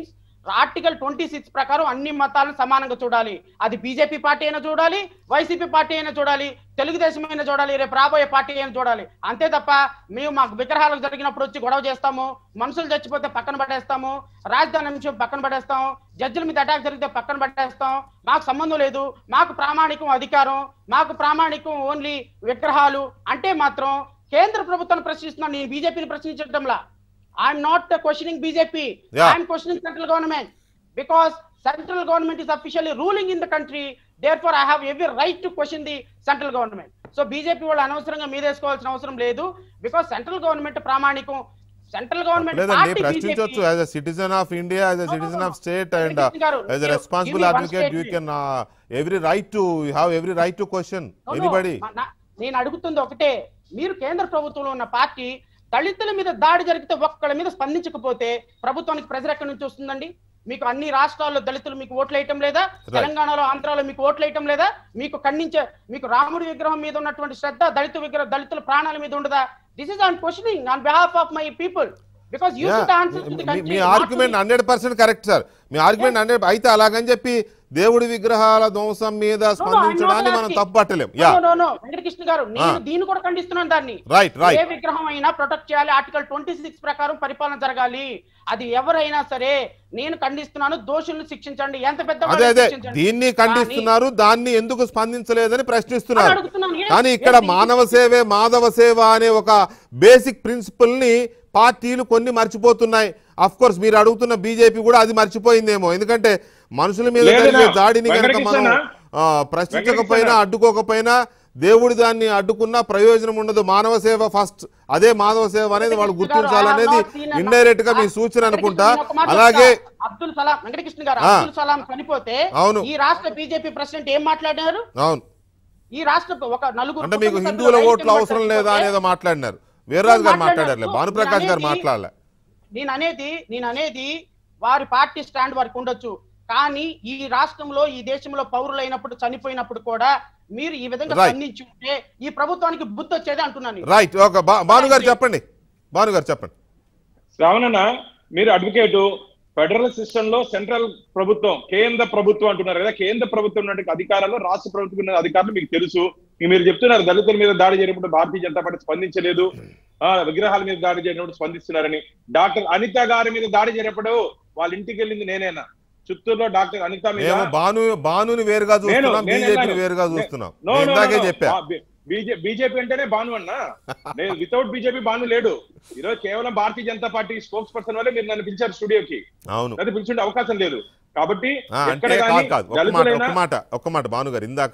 article twenty six ప్రకారం అన్ని మతాలను సమానంగా చూడాలి అది బీజేపీ పార్టీ అయినా చూడాలి వైసీపీ పార్టీ అయినా చూడాలి తెలుగుదేశం అయినా చూడాలి రేపు రాబోయే పార్టీ అయినా చూడాలి అంతే తప్ప మేము మాకు విగ్రహాలకు జరిగినప్పుడు వచ్చి గొడవ చేస్తాము మనుషులు చచ్చిపోతే పక్కన పడేస్తాము రాజధాని అంశం పక్కన పడేస్తాం జడ్జిల మీద అటాక్ జరిగితే పక్కన పడేస్తాం మాకు సంబంధం లేదు మాకు ప్రామాణికం అధికారం మాకు ప్రామాణికం ఓన్లీ విగ్రహాలు అంటే మాత్రం కేంద్ర ప్రభుత్వాన్ని ప్రశ్నిస్తున్నాను నేను బీజేపీని ప్రశ్నించడంలా I'm not questioning BJP Yeah. I'm questioning central government because central government is officially ruling in the country therefore I have every right to question the central government so BJP వాళ్ళు అనవసరంగా మీదేసుకోవాల్సిన అవసరం లేదు because central government ప్రామాణికం central government లేదండి ప్రశ్నించవచ్చు as a citizen of India as a No, no, citizen no. Of state and Krishna garu, as a you- responsible give me one advocate you statement. Can every right to you have every right to question anybody నేను అడుగుతుంది ఒకటే మీరు కేంద్ర ప్రభుత్వంలో ఉన్న party దళితుల మీద దాడి జరిగితే ఒక్కళ్ళ మీద స్పందించకపోతే ప్రభుత్వానికి ప్రెజర్ ఎక్కడి నుంచి వస్తుందండి మీకు అన్ని రాష్ట్రాల్లో దళితులు మీకు ఓట్లు వేయటం లేదా తెలంగాణలో ఆంధ్రాలో మీకు ఓట్లు వేయటం లేదా మీకు ఖండించే మీకు రాముడి విగ్రహం మీద ఉన్నటువంటి శ్రద్ధ దళిత విగ్రహ దళితుల ప్రాణాల మీద ఉండదా this is on questioning on behalf of my people because you Yeah. Answer to the మీ- కంట్రీ మీ argument hundred percent correct sir మీ ఆర్గ్యుమెంట్ హండ్రెడ్ అయితే అలాగని చెప్పి దేవుడి విగ్రహాల ధ్వంసం మీద స్పందించడాన్ని మనం తప్పు పట్టలేం yeah no no Venkatakrishna garu నేను దీన్ని కూడా ఖండిస్తున్నాను దాన్ని రైట్ ఏ రైట్ విగ్రహం అయినా ప్రొటెక్ట్ చేయాలి ఆర్టికల్ ట్వంటీ సిక్స్ ప్రకారం పరిపాలన జరగాలి అది ఎవరైనా సరే నేను ఖండిస్తున్నాను దోషులను శిక్షించండి ఎంత పెద్ద అదే అదే దీన్ని ఖండిస్తున్నారు దాన్ని ఎందుకు స్పందించలేదని ప్రశ్నిస్తున్నారు కానీ ఇక్కడ మానవ సేవే మాధవ సేవ అనే ఒక బేసిక్ ప్రిన్సిపల్ ని పార్టీలు కొన్ని మర్చిపోతున్నాయి అఫ్ కోర్స్ మీరు అడుగుతున్న బీజేపీ కూడా అది మర్చిపోయిందేమో ఎందుకంటే మనుషుల మీద లేదన్నా. జరిగే దాడిని కనుక మనం వెంకటకృష్ణ ఆ, ప్రశ్నించకపోయినా వెంకటకృష్ణ. అడ్డుకోకపోయినా దేవుడి దాన్ని అడ్డుకున్నా ప్రయోజనం ఉండదు మానవ సేవ ఫస్ట్ అదే మాధవ సేవ అనేది వాళ్ళు గుర్తించాలనేది ఇండైరెక్ట్ గా మీ సూచన అనుకుంటా అలాగే అబ్దుల్ సలాం వెంకటకృష్ణ గారు ఆ. అబ్దుల్ సలాం చనిపోతే అవును. ఈ రాష్ట్ర బీజేపీ ప్రెసిడెంట్ ఏం మాట్లాడారు అవును ఈ రాష్ట్ర ఒక నలుగురు అంటే మీకు కుటుంబ హిందువుల సభ్యులు ఓట్లు అవసరం లేదా చనిపోతే అనేదో మాట్లాడినారు వీర్రాజు గారు మాట్లాడారు. మాట్లాడారు భానుప్రకాష్ గారు నేను అనేది- మాట్లాడలే నేను అనేది నేను అనేది వారి పార్టీ స్టాండ్ వారికి ఉండొచ్చు కానీ ఈ రాష్ట్రంలో ఈ దేశంలో పౌరులు అయినప్పుడు చనిపోయినప్పుడు కూడా మీరు ఈ విధంగా Right. స్పందించి ఉంటే ఈ ప్రభుత్వానికి బుద్ధి వచ్చేది అంటున్నాను నేను. రైట్ ఓకే భాను గారు చెప్పండి భాను గారు చెప్పండి శ్రావణన్న మీరు అడ్వకేట్ ఫెడరల్ సిస్టమ్ లో సెంట్రల్ ప్రభుత్వం కేంద్ర ప్రభుత్వం అంటున్నారు కదా కేంద్ర ప్రభుత్వం ఉన్నటువంటి అధికారాలు రాష్ట్ర ప్రభుత్వం ఉన్న అధికారులు మీకు తెలుసు ఇక మీరు చెప్తున్నారు దళితుల మీద దాడి జరిగినప్పుడు భారతీయ జనతా పార్టీ స్పందించలేదు ఆ విగ్రహాల మీద దాడి జరిగినప్పుడు స్పందిస్తున్నారని డాక్టర్ అనిత గారి మీద దాడి జరిగినప్పుడు వాళ్ళ ఇంటికి వెళ్ళింది నేనేనా చిత్తూరులో డాక్టర్ అనిత మీద మేము భాను భానుని వేరుగా చూస్తున్నాం నేను బీజేపీని అన్నాను. వేరుగా నే- చూస్తున్నాం నో, నేను నో, ఇందాకే నో, నో. చెప్పా బా- బి- బీజే- బీజేపీ అంటేనే భాను అన్న నేను వితౌట్ బీజేపీ భాను లేడు ఈరోజు కేవలం భారతీయ జనతా పార్టీ స్పోక్స్ పర్సన్ వల్లే మీరు నన్ను పిలిచారు స్టూడియోకి అవును అది పిలిచుండే అవకాశం లేదు కాబట్టి ఆ, ఎక్కడ అంటే కానీ కాదు కాదు ఒక్క మాట దళితులైనా ఒక్క మాట ఒక్క మాట భాను గారు ఇందాక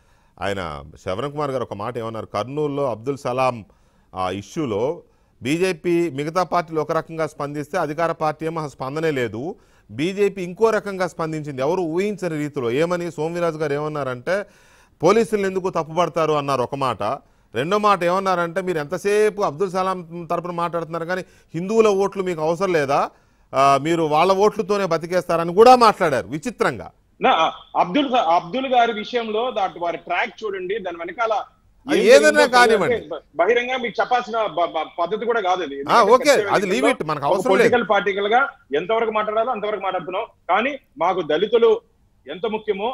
ఆయన శవరన్ కుమార్ గారు ఒక మాట ఏమన్నారు కర్నూలులో అబ్దుల్ సలాం ఆ ఇష్యూలో బీజేపీ మిగతా పార్టీలు ఒక రకంగా స్పందిస్తే అధికార పార్టీ ఏమో స్పందనే లేదు బీజేపీ ఇంకో రకంగా స్పందించింది ఎవరు ఊహించని రీతిలో ఏమని సోమవీరాజు గారు ఏమన్నారంటే పోలీసులు ఎందుకు తప్పుపడతారు అన్నారు ఒక మాట రెండో మాట ఏమన్నారంటే మీరు ఎంతసేపు అబ్దుల్ సలాం తరపున మాట్లాడుతున్నారు కానీ హిందువుల ఓట్లు మీకు అవసరం లేదా ఆ, మీరు వాళ్ళ ఓట్లతోనే బతికేస్తారని కూడా మాట్లాడారు విచిత్రంగా నా అబ్దుల్ అబ్దుల్ గారి విషయంలో దాటి వారి ట్రాక్ చూడండి దాని వెనకాల అది ఏం ఏదైనా జరిగిందో కానివ్వండి. అంటే బహిరంగ మీకు చెప్పాల్సిన బ- బ- పద్ధతి కూడా కాదు అది ఆ, ఓకే అది లీవ్ ఇట్ మనకు అవసరం లేదు పొలిటికల్ పార్టికల్ గా ఎంతవరకు మాట్లాడాలో అంతవరకు మాట్లాడుతున్నాం కానీ మాకు దళితులు ఎంత ముఖ్యమో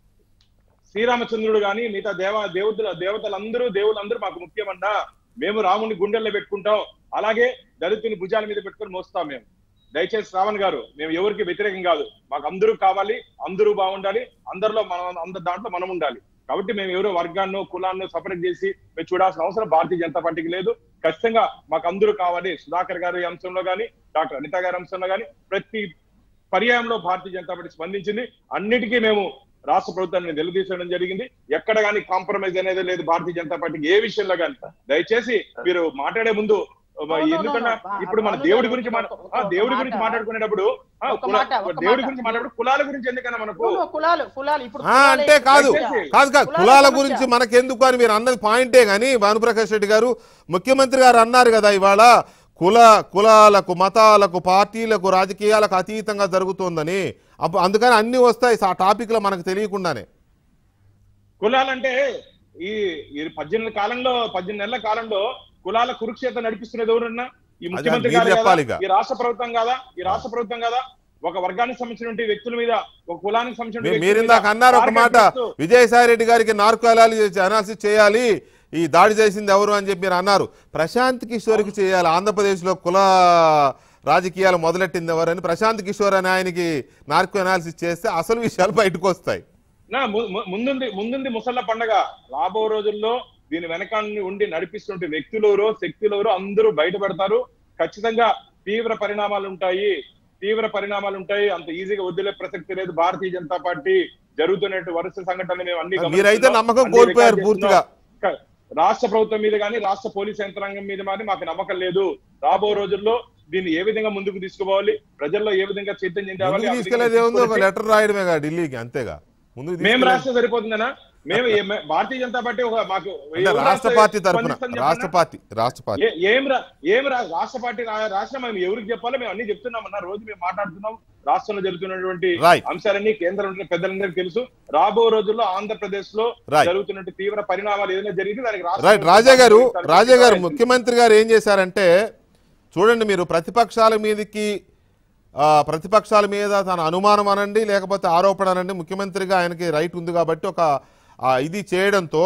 శ్రీరామచంద్రుడు గాని మిగతా దేవ దేవతల దేవతలందరూ దేవులందరూ మాకు ముఖ్యమన్నా మేము రాముని గుండెల్లో పెట్టుకుంటాం అలాగే దళితుని భుజాల మీద పెట్టుకొని మోస్తాం మేము దయచేసి శ్రావణ్ గారు మేము ఎవరికి వ్యతిరేకం కాదు మాకు అందరూ కావాలి అందరూ బాగుండాలి అందరిలో మనం అందరి దాంట్లో మనం ఉండాలి కాబట్టి మేము ఎవరో వర్గాన్నో కులాన్నో సపరేట్ చేసి మేము చూడాల్సిన అవసరం భారతీయ జనతా పార్టీకి లేదు ఖచ్చితంగా మాకు అందరూ కావాలి సుధాకర్ గారి అంశంలో కానీ డాక్టర్ అనిత గారి అంశంలో కానీ ప్రతి పర్యాయంలో భారతీయ జనతా పార్టీ స్పందించింది అన్నిటికీ మేము రాష్ట్ర ప్రభుత్వాన్ని నిలదీసడం జరిగింది ఎక్కడ కానీ కాంప్రమైజ్ అనేది లేదు భారతీయ జనతా పార్టీకి ఏ విషయంలో కానీ దయచేసి మీరు మాట్లాడే ముందు no, no, ఎందుకన్నా no. ఇప్పుడు మన బాలు దేవుడి గారు, గురించి మాట్లా- ఒక- ఆ, ఒక దేవుడి మాట. గురించి మాట్లాడుకునేటప్పుడు ఆ, ఒక కుల- మాట, ఒక దేవుడి మాట. గురించి మాట్లాడు కులాల గురించి ఎందుకన్నా మనకు అవును, కులాలు కులాలు ఇప్పుడు ఆ, కులాలే అంటే కాదు సమస్య. కాదు కాదు కులాల కులాల సమస్య. గురించి మనకెందుకు అని మీరు అన్నది పాయింటే కానీ భానుప్రకాష్ రెడ్డి గారు ముఖ్యమంత్రి గారు అన్నారు కదా ఇవాళ కుల కులాలకు మతాలకు పార్టీలకు రాజకీయాలకు అతీతంగా జరుగుతోందని అప్పు- అందుకని అన్ని వస్తాయి ఆ టాపిక్లో మనకు తెలియకుండానే కులాలంటే ఈ ఈ పద్దెనిమిది కాలంలో పద్దెనిమిది నెలల కాలంలో కులాల కురుక్షేత్రం నడిపిస్తున్నది ఎవరన్నా ఈ ముఖ్యమంత్రి మీరు గారు చెప్పాలి ఇక. ఈ రాష్ట్ర ప్రభుత్వం కాదా ఈ రాష్ట్ర ప్రభుత్వం కాదా ఒక వర్గానికి సంబంధించిన వ్యక్తుల మీద ఒక కులానికి సంబంధించిన మీ- వ్యక్తుల మీరు మీద ఇందాక అన్నారు ఒక టార్గెట్ మాట చేస్తూ విజయసాయి రెడ్డి గారికి నార్కో అనాలిసిస్ చేయాలి ఈ దాడి చేసింది ఎవరు అని చెప్పి మీరు అన్నారు ప్రశాంత్ కిషోర్కి చేయాలి ఆంధ్రప్రదేశ్లో కుల రాజకీయాలు మొదలెట్టింది ఎవరని ప్రశాంత్ కిషోర్ అని ఆయనకి నార్కో అనాలిసిస్ చేస్తే అసలు విషయాలు బయటకు వస్తాయి నా ము- ము- ముందుంది ముందుంది ముసళ్ళ పండగ రాబో రోజుల్లో దీని వెనక ఉండి నడిపిస్తున్న వ్యక్తులెవరో శక్తులెవరో అందరూ బయటపడతారు ఖచ్చితంగా తీవ్ర పరిణామాలు ఉంటాయి తీవ్ర పరిణామాలు ఉంటాయి అంత ఈజీగా వదిలే ప్రసక్తి లేదు భారతీయ జనతా పార్టీ జరుగుతున్నట్టు వరుస సంఘటనలు మేము అన్ని మీరైతే గమనిస్తున్నాం, నమ్మకం అన్ని కోల్పోయారు రికార్డ్ పూర్తిగా చేస్తున్నాం. రాష్ట్ర ప్రభుత్వం మీద కానీ రాష్ట్ర పోలీస్ యంత్రాంగం మీద కానీ మాకు నమ్మకం లేదు రాబో రోజుల్లో దీన్ని ఏ విధంగా ముందుకు తీసుకుపోవాలి ప్రజల్లో ఏ విధంగా చైతన్యం తేవాలి, ముందుకు ఆ విధంగా తీసుకెళ్లేది ఏముంది ఒక తీసుకొచ్చి లెటర్ రాయడమేగా ఢిల్లీకి అంతేగా ముందుకు మేము తీసుకెళ్ళేది- రాష్ట్రం సరిపోతుందనా మేము ఏ- మే- భారతీయ జనతా పార్టీ ఒక మాకు అంటే ఎవరు రాష్ట్ర రాష్ట్ర పార్టీ తరఫున స్పందిస్తుందని రాష్ట్ర చెప్పన్నా? పార్టీ రాష్ట్ర పార్టీ ఏ- ఏం రా ఏం రా రాష్ట్ర పార్టీ రా- రాష్ట్రం మేము ఎవరికి చెప్పాలో మేము అన్ని చెప్తున్నాం అన్న రోజు మేము మాట్లాడుతున్నాం రాష్ట్రంలో జరుగుతున్నటువంటి Right. అంశాలన్నీ కేంద్రంలో పెద్దలందరికీ తెలుసు రాబో రోజుల్లో ఆంధ్రప్రదేశ్ లో Right. జరుగుతున్నటువంటి తీవ్ర పరిణామాలు ఏదైనా జరిగితే దానికి రాష్ట్ర రైట్ ప్రభుత్వం రాజా గారు తరఫున రాజా గారు తరఫున ముఖ్యమంత్రి గారు ఏం చేశారంటే చూడండి మీరు ప్రతిపక్షాల మీదకి ఆ, ప్రతిపక్షాల మీద తన అనుమానం అనండి లేకపోతే ఆరోపణ అనండి ముఖ్యమంత్రిగా ఆయనకి రైట్ ఉంది కాబట్టి ఒక ఆ, ఇది చేయడంతో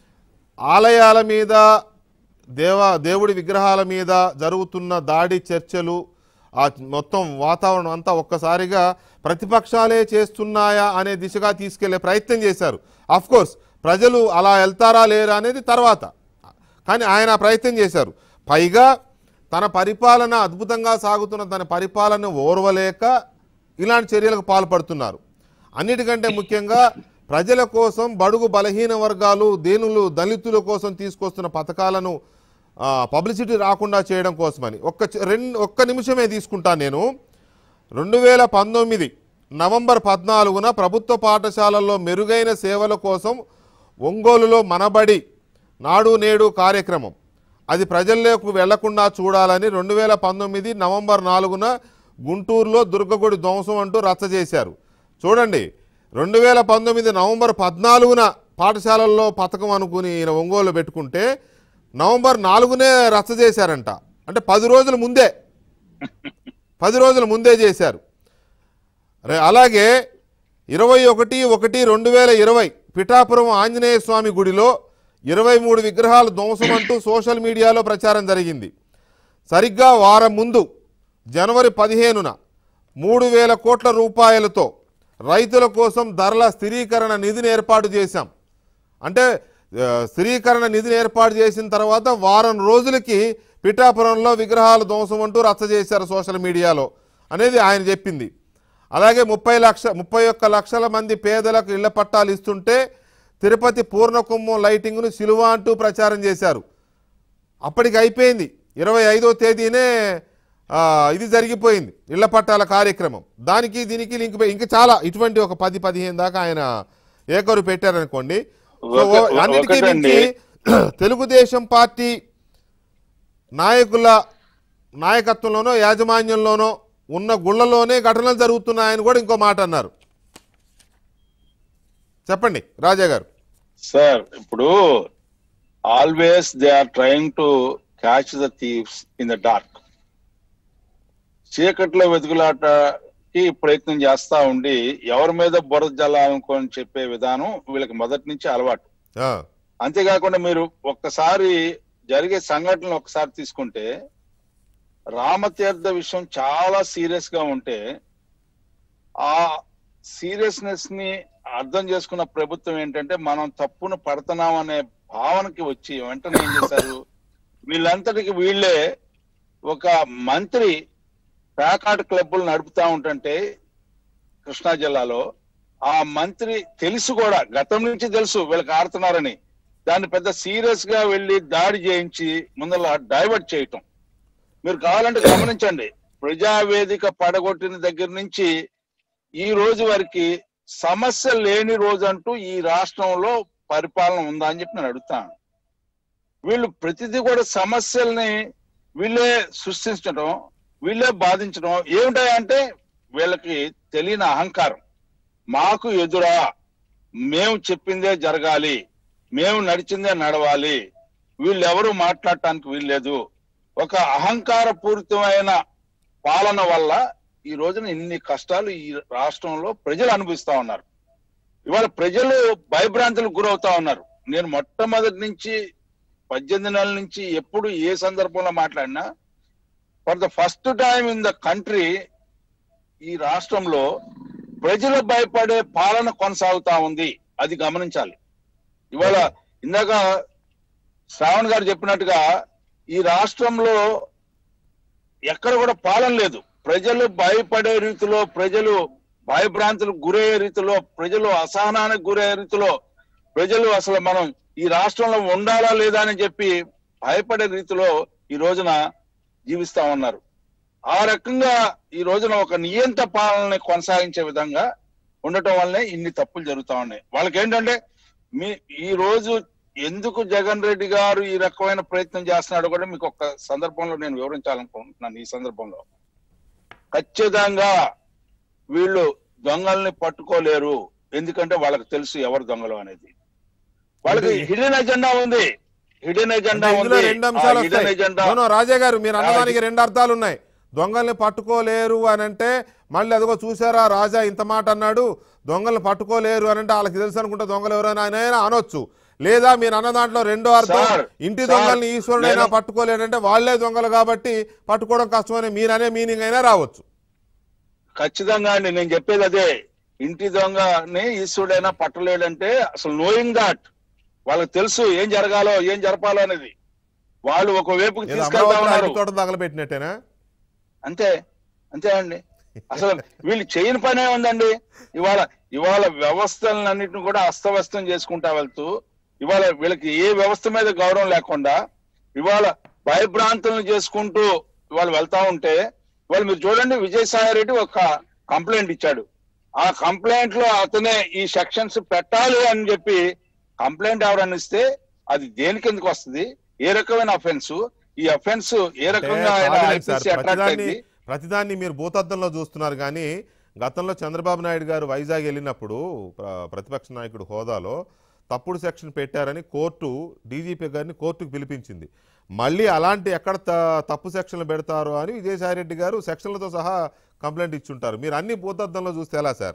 ఆలయాల మీద దేవ దేవుడి విగ్రహాల మీద జరుగుతున్న దాడి చర్చలు ఆ మొత్తం వాతావరణం అంతా ఒక్కసారిగా ప్రతిపక్షాలే చేస్తున్నాయా అనే దిశగా తీసుకెళ్లే ప్రయత్నం చేశారు అఫ్ కోర్స్ ప్రజలు అలా వెళ్తారా లేరా అనేది తర్వాత కానీ ఆయన ఆ ప్రయత్నం చేశారు పైగా తన పరిపాలన అద్భుతంగా సాగుతున్న తన పరిపాలన ఓర్వలేక ఇలాంటి చర్యలకు పాల్పడుతున్నారు అన్నిటికంటే ముఖ్యంగా ప్రజల కోసం బడుగు బలహీన వర్గాలు దేనులు దళితుల కోసం తీసుకొస్తున్న పథకాలను ఆ, పబ్లిసిటీ రాకుండా చేయడం కోసమని ఒక్క చ- రెండు ఒక్క నిమిషమే తీసుకుంటాను నేను రెండు వేల పంతొమ్మిది నవంబర్ పద్నాలుగున ప్రభుత్వ పాఠశాలల్లో మెరుగైన సేవల కోసం ఒంగోలులో మనబడి నాడు నేడు కార్యక్రమం అది ప్రజల్లోకి వెళ్లకుండా చూడాలని రెండు వేల పంతొమ్మిది నవంబర్ నాలుగున గుంటూరులో దుర్గగుడి ధ్వంసం అంటూ రచ్చ చేశారు చూడండి రెండు వేల పంతొమ్మిది నవంబర్ పద్నాలుగున పాఠశాలల్లో పథకం అనుకుని ఈయన ఒంగోలు పెట్టుకుంటే నవంబర్ నాలుగునే రచ్చ చేశారంట అంటే పది రోజుల ముందే పది రోజుల ముందే చేశారు రే- అలాగే ఇరవై ఒకటి ఒకటి రెండు వేల ఇరవై పిఠాపురం ఆంజనేయ స్వామి గుడిలో ఇరవై మూడు విగ్రహాలు ధ్వంసం అంటూ సోషల్ మీడియాలో ప్రచారం జరిగింది సరిగ్గా వారం ముందు జనవరి పదిహేనున మూడు వేల కోట్ల రూపాయలతో రైతుల కోసం ధరల స్థిరీకరణ నిధిని ఏర్పాటు చేశాం అంటే ఆ, స్థిరీకరణ నిధిని ఏర్పాటు చేసిన తర్వాత వారం రోజులకి పిఠాపురంలో విగ్రహాలు ధ్వంసం అంటూ రచ్చ చేశారు సోషల్ మీడియాలో అనేది ఆయన చెప్పింది అలాగే ముప్పై లక్ష ముప్పై ఒక్క లక్షల మంది పేదలకు ఇళ్ల పట్టాలు ఇస్తుంటే తిరుపతి పూర్ణకుంభం లైటింగ్ను సిలువ అంటూ ప్రచారం చేశారు అప్పటికి అయిపోయింది ఇరవై ఐదో తేదీనే ఆ, ఇది జరిగిపోయింది ఇళ్ల పట్టాల కార్యక్రమం దానికి దీనికి లింక్ పె- ఇంకా చాలా ఇటువంటి ఒక పది పదిహేను దాకా ఆయన ఏకరు పెట్టారనుకోండి సో ఒక- ఓ- అన్నిటికీ ఒకటండి. మించి తెలుగుదేశం పార్టీ నాయకుల నాయకత్వంలోనో యాజమాన్యంలోనో ఉన్న గుళ్ళలోనే ఘటనలు జరుగుతున్నాయని కూడా ఇంకో మాట అన్నారు చెప్పండి రాజా గారు సార్ ఇప్పుడు always they are trying to catch the thieves in the dark చీకట్లో వెతుకులాటకి ప్రయత్నం చేస్తా ఉండి ఎవరి మీద బురద జల్లాలనుకోని చెప్పే విధానం వీళ్ళకి మొదటి నుంచి అలవాటు ఆ, అంతేకాకుండా మీరు ఒక్కసారి జరిగే సంఘటనలు ఒకసారి తీసుకుంటే రామతీర్థ విషయం చాలా సీరియస్ గా ఉంటే ఆ సీరియస్నెస్ ని అర్థం చేసుకున్న ప్రభుత్వం ఏంటంటే మనం తప్పును పడుతున్నాం అనే భావనకి వచ్చి వెంటనే ఏం చేశారు వీళ్ళంతటికి వీళ్ళే ఒక మంత్రి ప్యాకాట్ క్లబ్బులు నడుపుతా ఉంటుంటే కృష్ణా జిల్లాలో ఆ మంత్రి తెలుసు కూడా గతం నుంచి తెలుసు వీళ్ళకి ఆడుతున్నారని దాన్ని పెద్ద సీరియస్ గా వెళ్ళి దాడి చేయించి ముందర డైవర్ట్ చేయటం మీరు కావాలంటే గమనించండి ప్రజావేదిక పడగొట్టిన దగ్గర నుంచి ఈ రోజు వరకు సమస్య లేని రోజు అంటూ ఈ రాష్ట్రంలో పరిపాలన ఉందా అని చెప్పి నేను అడుగుతాను వీళ్ళు ప్రతిదీ కూడా సమస్యల్ని వీళ్ళే సృష్టించడం వీళ్ళే బాధించడం ఏమిటాయంటే వీళ్ళకి తెలియని అహంకారం మాకు ఎదురా మేము చెప్పిందే జరగాలి మేము నడిచిందే నడవాలి వీళ్ళెవరూ మాట్లాడటానికి వీల్లేదు ఒక అహంకార పూరితమైన పాలన వల్ల ఈ రోజున ఇన్ని కష్టాలు ఈ రాష్ట్రంలో ప్రజలు అనుభవిస్తా ఉన్నారు ఇవాళ ప్రజలు భయభ్రాంతులకు గురవుతా ఉన్నారు నేను మొట్టమొదటి నుంచి పద్దెనిమిది నెలల నుంచి ఎప్పుడు ఏ సందర్భంలో మాట్లాడినా for the first time in the country ఈ రాష్ట్రంలో ప్రజలు భయపడే పాలన కొనసాగుతా ఉంది అది గమనించాలి ఇవాళ ఇందాక శ్రావణ్ గారు చెప్పినట్టుగా ఈ రాష్ట్రంలో ఎక్కడ కూడా పాలన లేదు ప్రజలు భయపడే రీతిలో ప్రజలు భయభ్రాంతులకు గురయ్యే రీతిలో ప్రజలు అసహనానికి గురయ్యే రీతిలో ప్రజలు అసలు మనం ఈ రాష్ట్రంలో ఉండాలా లేదా అని చెప్పి భయపడే రీతిలో ఈ రోజున జీవిస్తా ఉన్నారు ఆ రకంగా ఈ రోజున ఒక నియంత పాలనని కొనసాగించే విధంగా ఉండటం వల్లనే ఇన్ని తప్పులు జరుగుతా ఉన్నాయి వాళ్ళకి ఏంటంటే మీ ఈ రోజు ఎందుకు జగన్ రెడ్డి గారు ఈ రకమైన ప్రయత్నం చేస్తున్నాడో కూడా మీకు ఒక సందర్భంలో నేను వివరించాలనుకుంటున్నాను ఈ సందర్భంలో ఖచ్చితంగా వీళ్ళు దొంగల్ని పట్టుకోలేరు ఎందుకంటే వాళ్ళకి తెలుసు ఎవరు దొంగలు అనేది వాళ్ళకి అంటే- హిడెన్ ఎజెండా ఉంది హిడెన్ ఎజెండా అంటే ఇందులో ఉంది రెండు అంశాలు హిడెన్ వస్తాయి ఎజెండా అవును, రాజా గారు మీరు అన్నదానికి రెండు అర్థాలు ఉన్నాయి దొంగల్ని పట్టుకోలేరు అని అంటే మళ్ళీ అదిగో చూసారా రాజా ఇంత మాట అన్నాడు దొంగల్ని పట్టుకోలేరు అని అంటే వాళ్ళకి తెలుసు అనుకుంటే దొంగలు ఎవరైనా ఆయన అనొచ్చు లేదా మీరు అన్న దాంట్లో రెండో అర్థం సార్, ఇంటి సార్, దొంగల్ని ఈశ్వరుడైనా నేను- పట్టుకోలేడంటే వాళ్ళే దొంగలు కాబట్టి పట్టుకోవడం కష్టమని మీరనే మీనింగ్ అయినా రావచ్చు ఖచ్చితంగా అండి నేను చెప్పేది అదే ఇంటి దొంగని ఈశ్వరుడైనా పట్టలేడంటే అసలు నోయింగ్ దాట్ వాళ్ళకి తెలుసు ఏం జరగాలో ఏం జరపాలో అనేది వాళ్ళు ఒక వైపుకి ఏదో తీసుకెళ్తా అమరావతి ఉన్నారు అరటి తోట తగలబెట్టినట్టేనా అంతే అంతే అండి అసలు వీళ్ళు చేయని పనే ఉందండి ఇవాళ ఇవాళ వ్యవస్థలన్నింటిని కూడా అస్తవ్యస్తం చేసుకుంటా వెళ్తూ ఇవాళ వీళ్ళకి ఏ వ్యవస్థ మీద గౌరవం లేకుండా ఇవాళ భయభ్రాంతులను చేసుకుంటూ ఇవాళ వెళ్తా ఉంటే ఇవాళ మీరు చూడండి విజయసాయి రెడ్డి ఒక కంప్లైంట్ ఇచ్చాడు ఆ కంప్లైంట్ లో అతనే ఈ సెక్షన్స్ పెట్టాలి అని చెప్పి కంప్లైంట్ ఎవరన్నా ఇస్తే అది దేని కిందకి వస్తుంది ఏ రకమైన అఫెన్స్ ఈ అఫెన్స్ ఏ రకంగా ఆయన కాదులేండి సార్, IPC అట్రాక్ట్ ప్రతిదాన్ని అయింది ప్రతిదాన్ని మీరు భూతద్దంలో చూస్తున్నారు కానీ గతంలో చంద్రబాబు నాయుడు గారు వైజాగ్ వెళ్ళినప్పుడు ప్ర- ప్రతిపక్ష నాయకుడు హోదాలో తప్పుడు సెక్షన్ పెట్టారని కోర్టు డీజీపీ గారిని కోర్టుకు పిలిపించింది మళ్ళీ అలాంటి ఎక్కడ త- తప్పు సెక్షన్లు పెడతారో అని విజయసాయి రెడ్డి గారు సెక్షన్లతో సహా కంప్లైంట్ ఇచ్చుంటారు మీరు అన్ని భూతద్దంలో చూస్తే ఎలా సార్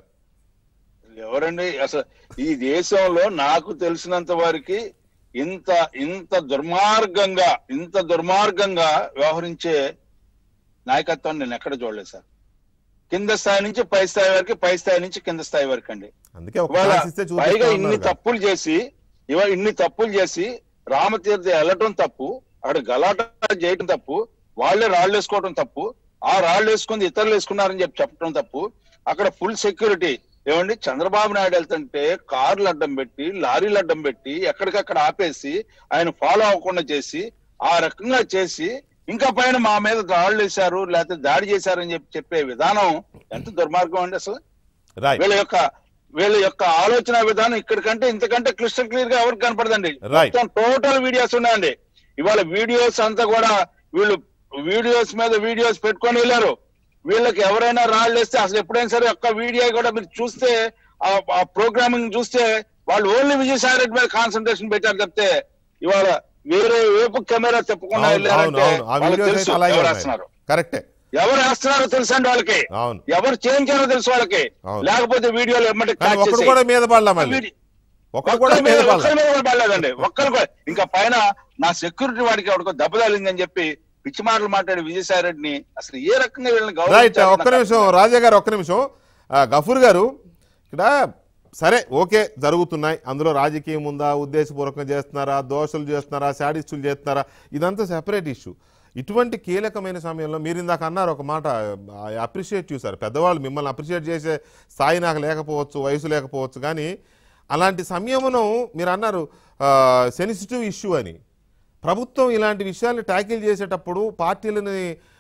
ఎవరండి అసలు ఈ దేశంలో నాకు తెలిసినంత వరకు ఇంత ఇంత దుర్మార్గంగా ఇంత దుర్మార్గంగా వ్యవహరించే నాయకత్వాన్ని నేను ఎక్కడ చూడలేదు సార్ కింద స్థాయి నుంచి పై స్థాయి వరకు పై స్థాయి నుంచి కింద స్థాయి వరకు అండి అందుకే ఒక ఇవాళ ఛాన్స్ ఇస్తే పైగా చూపిస్తా ఇన్ని ఉన్నారు కదా. తప్పులు చేసి ఇవాళ ఇన్ని తప్పులు చేసి రామతీర్థ వెళ్ళటం తప్పు అక్కడ గలాట చేయటం తప్పు వాళ్ళే రాళ్ళు వేసుకోవటం తప్పు ఆ రాళ్ళు వేసుకుంది ఇతరులు వేసుకున్నారని చెప్పి చెప్పడం తప్పు అక్కడ ఫుల్ సెక్యూరిటీ ఏమండి చంద్రబాబు నాయుడు వెళ్తుంటే కార్లు అడ్డం పెట్టి లారీలు అడ్డం పెట్టి ఎక్కడికక్కడ ఆపేసి ఆయన ఫాలో అవ్వకుండా చేసి ఆ రకంగా చేసి ఇంకా పైన మా మీద రాళ్ళు వేశారు లేకపోతే దాడి చేశారని చెప్పి చెప్పే విధానం ఎంత దుర్మార్గం అండి అసలు రైట్ వీళ్ళ యొక్క వీళ్ళ యొక్క ఆలోచన విధానం ఇక్కడికంటే ఇంతకంటే క్లిస్టర్ క్లియర్ గా ఎవరికి కనపడదండి Right. మొత్తం టోటల్ వీడియోస్ ఉన్నాయండి ఇవాళ వీడియోస్ అంతా కూడా వీళ్ళు వీడియోస్ మీద వీడియోస్ పెట్టుకొని వెళ్ళారు వీళ్ళకి ఎవరైనా రాళ్ళు వేస్తే అసలు ఎప్పుడైనా సరే ఒక్క వీడియో కూడా మీరు చూస్తే ఆ- ఆ ప్రోగ్రామింగ్ చూస్తే వాళ్ళు ఓన్లీ విజయసాయి రెడ్డి మీద కాన్సన్ట్రేషన్ పెట్టారు చెప్తే ఇవాళ వేరే వైపు కెమెరా తిప్పకుండా అవును అవును వెళ్ళారంటే అవును ఆ వాళ్ళకి వీడియోస్ తెలుసు అయితే అలాగే ఎవరు ఉన్నాయి వేస్తున్నారు కరెక్టే ఎవరు వేస్తున్నారో తెలుసండి వాళ్ళకి అవును ఎవరు చేయించారో తెలుసు వాళ్ళకి అవును. లేకపోతే వీడియోలు ఎమ్మటి కానీ catch ఒకడు చేసి- కూడా మీద పడలా మళ్ళీ వీడి- ఒకడు కూడా ఒక్కరి మీద మీద పడలా ఒక్కరి మీద కూడా పడలేదండి ఒక్కరు కూడా ఇంకా పైన నా సెక్యూరిటీ వాడికి ఎవరికో దెబ్బ తగిలిందని చెప్పి పిచ్చి మాటలు మాట్లాడి విజయసాయి రెడ్డిని అసలు ఏ రకంగా వీళ్ళని రైట్ గౌరవించాలో ఒక్క నాకు నిమిషం రాజా గారు ఒక్క నిమిషం ఆ, గఫూర్ గారు ఇక్కడ సరే ఓకే జరుగుతున్నాయి అందులో రాజకీయం ఉందా ఉద్దేశపూర్వకంగా చేస్తున్నారా దోషలు చేస్తున్నారా శాడిస్టులు చేస్తున్నారా ఇదంతా సెపరేట్ ఇష్యూ ఇటువంటి కీలకమైన సమయంలో మీరు ఇందాక అన్నారు ఒక మాట ఐ అప్రిషియేట్ యూ సార్ పెద్దవాళ్ళు మిమ్మల్ని అప్రిషియేట్ చేసే స్థాయి నాకు లేకపోవచ్చు వయసు లేకపోవచ్చు కానీ అలాంటి సంయమనం మీరు అన్నారు సెన్సిటివ్ ఇష్యూ అని ప్రభుత్వం ఇలాంటి విషయాల్ని ట్యాకిల్ చేసేటప్పుడు పార్టీలని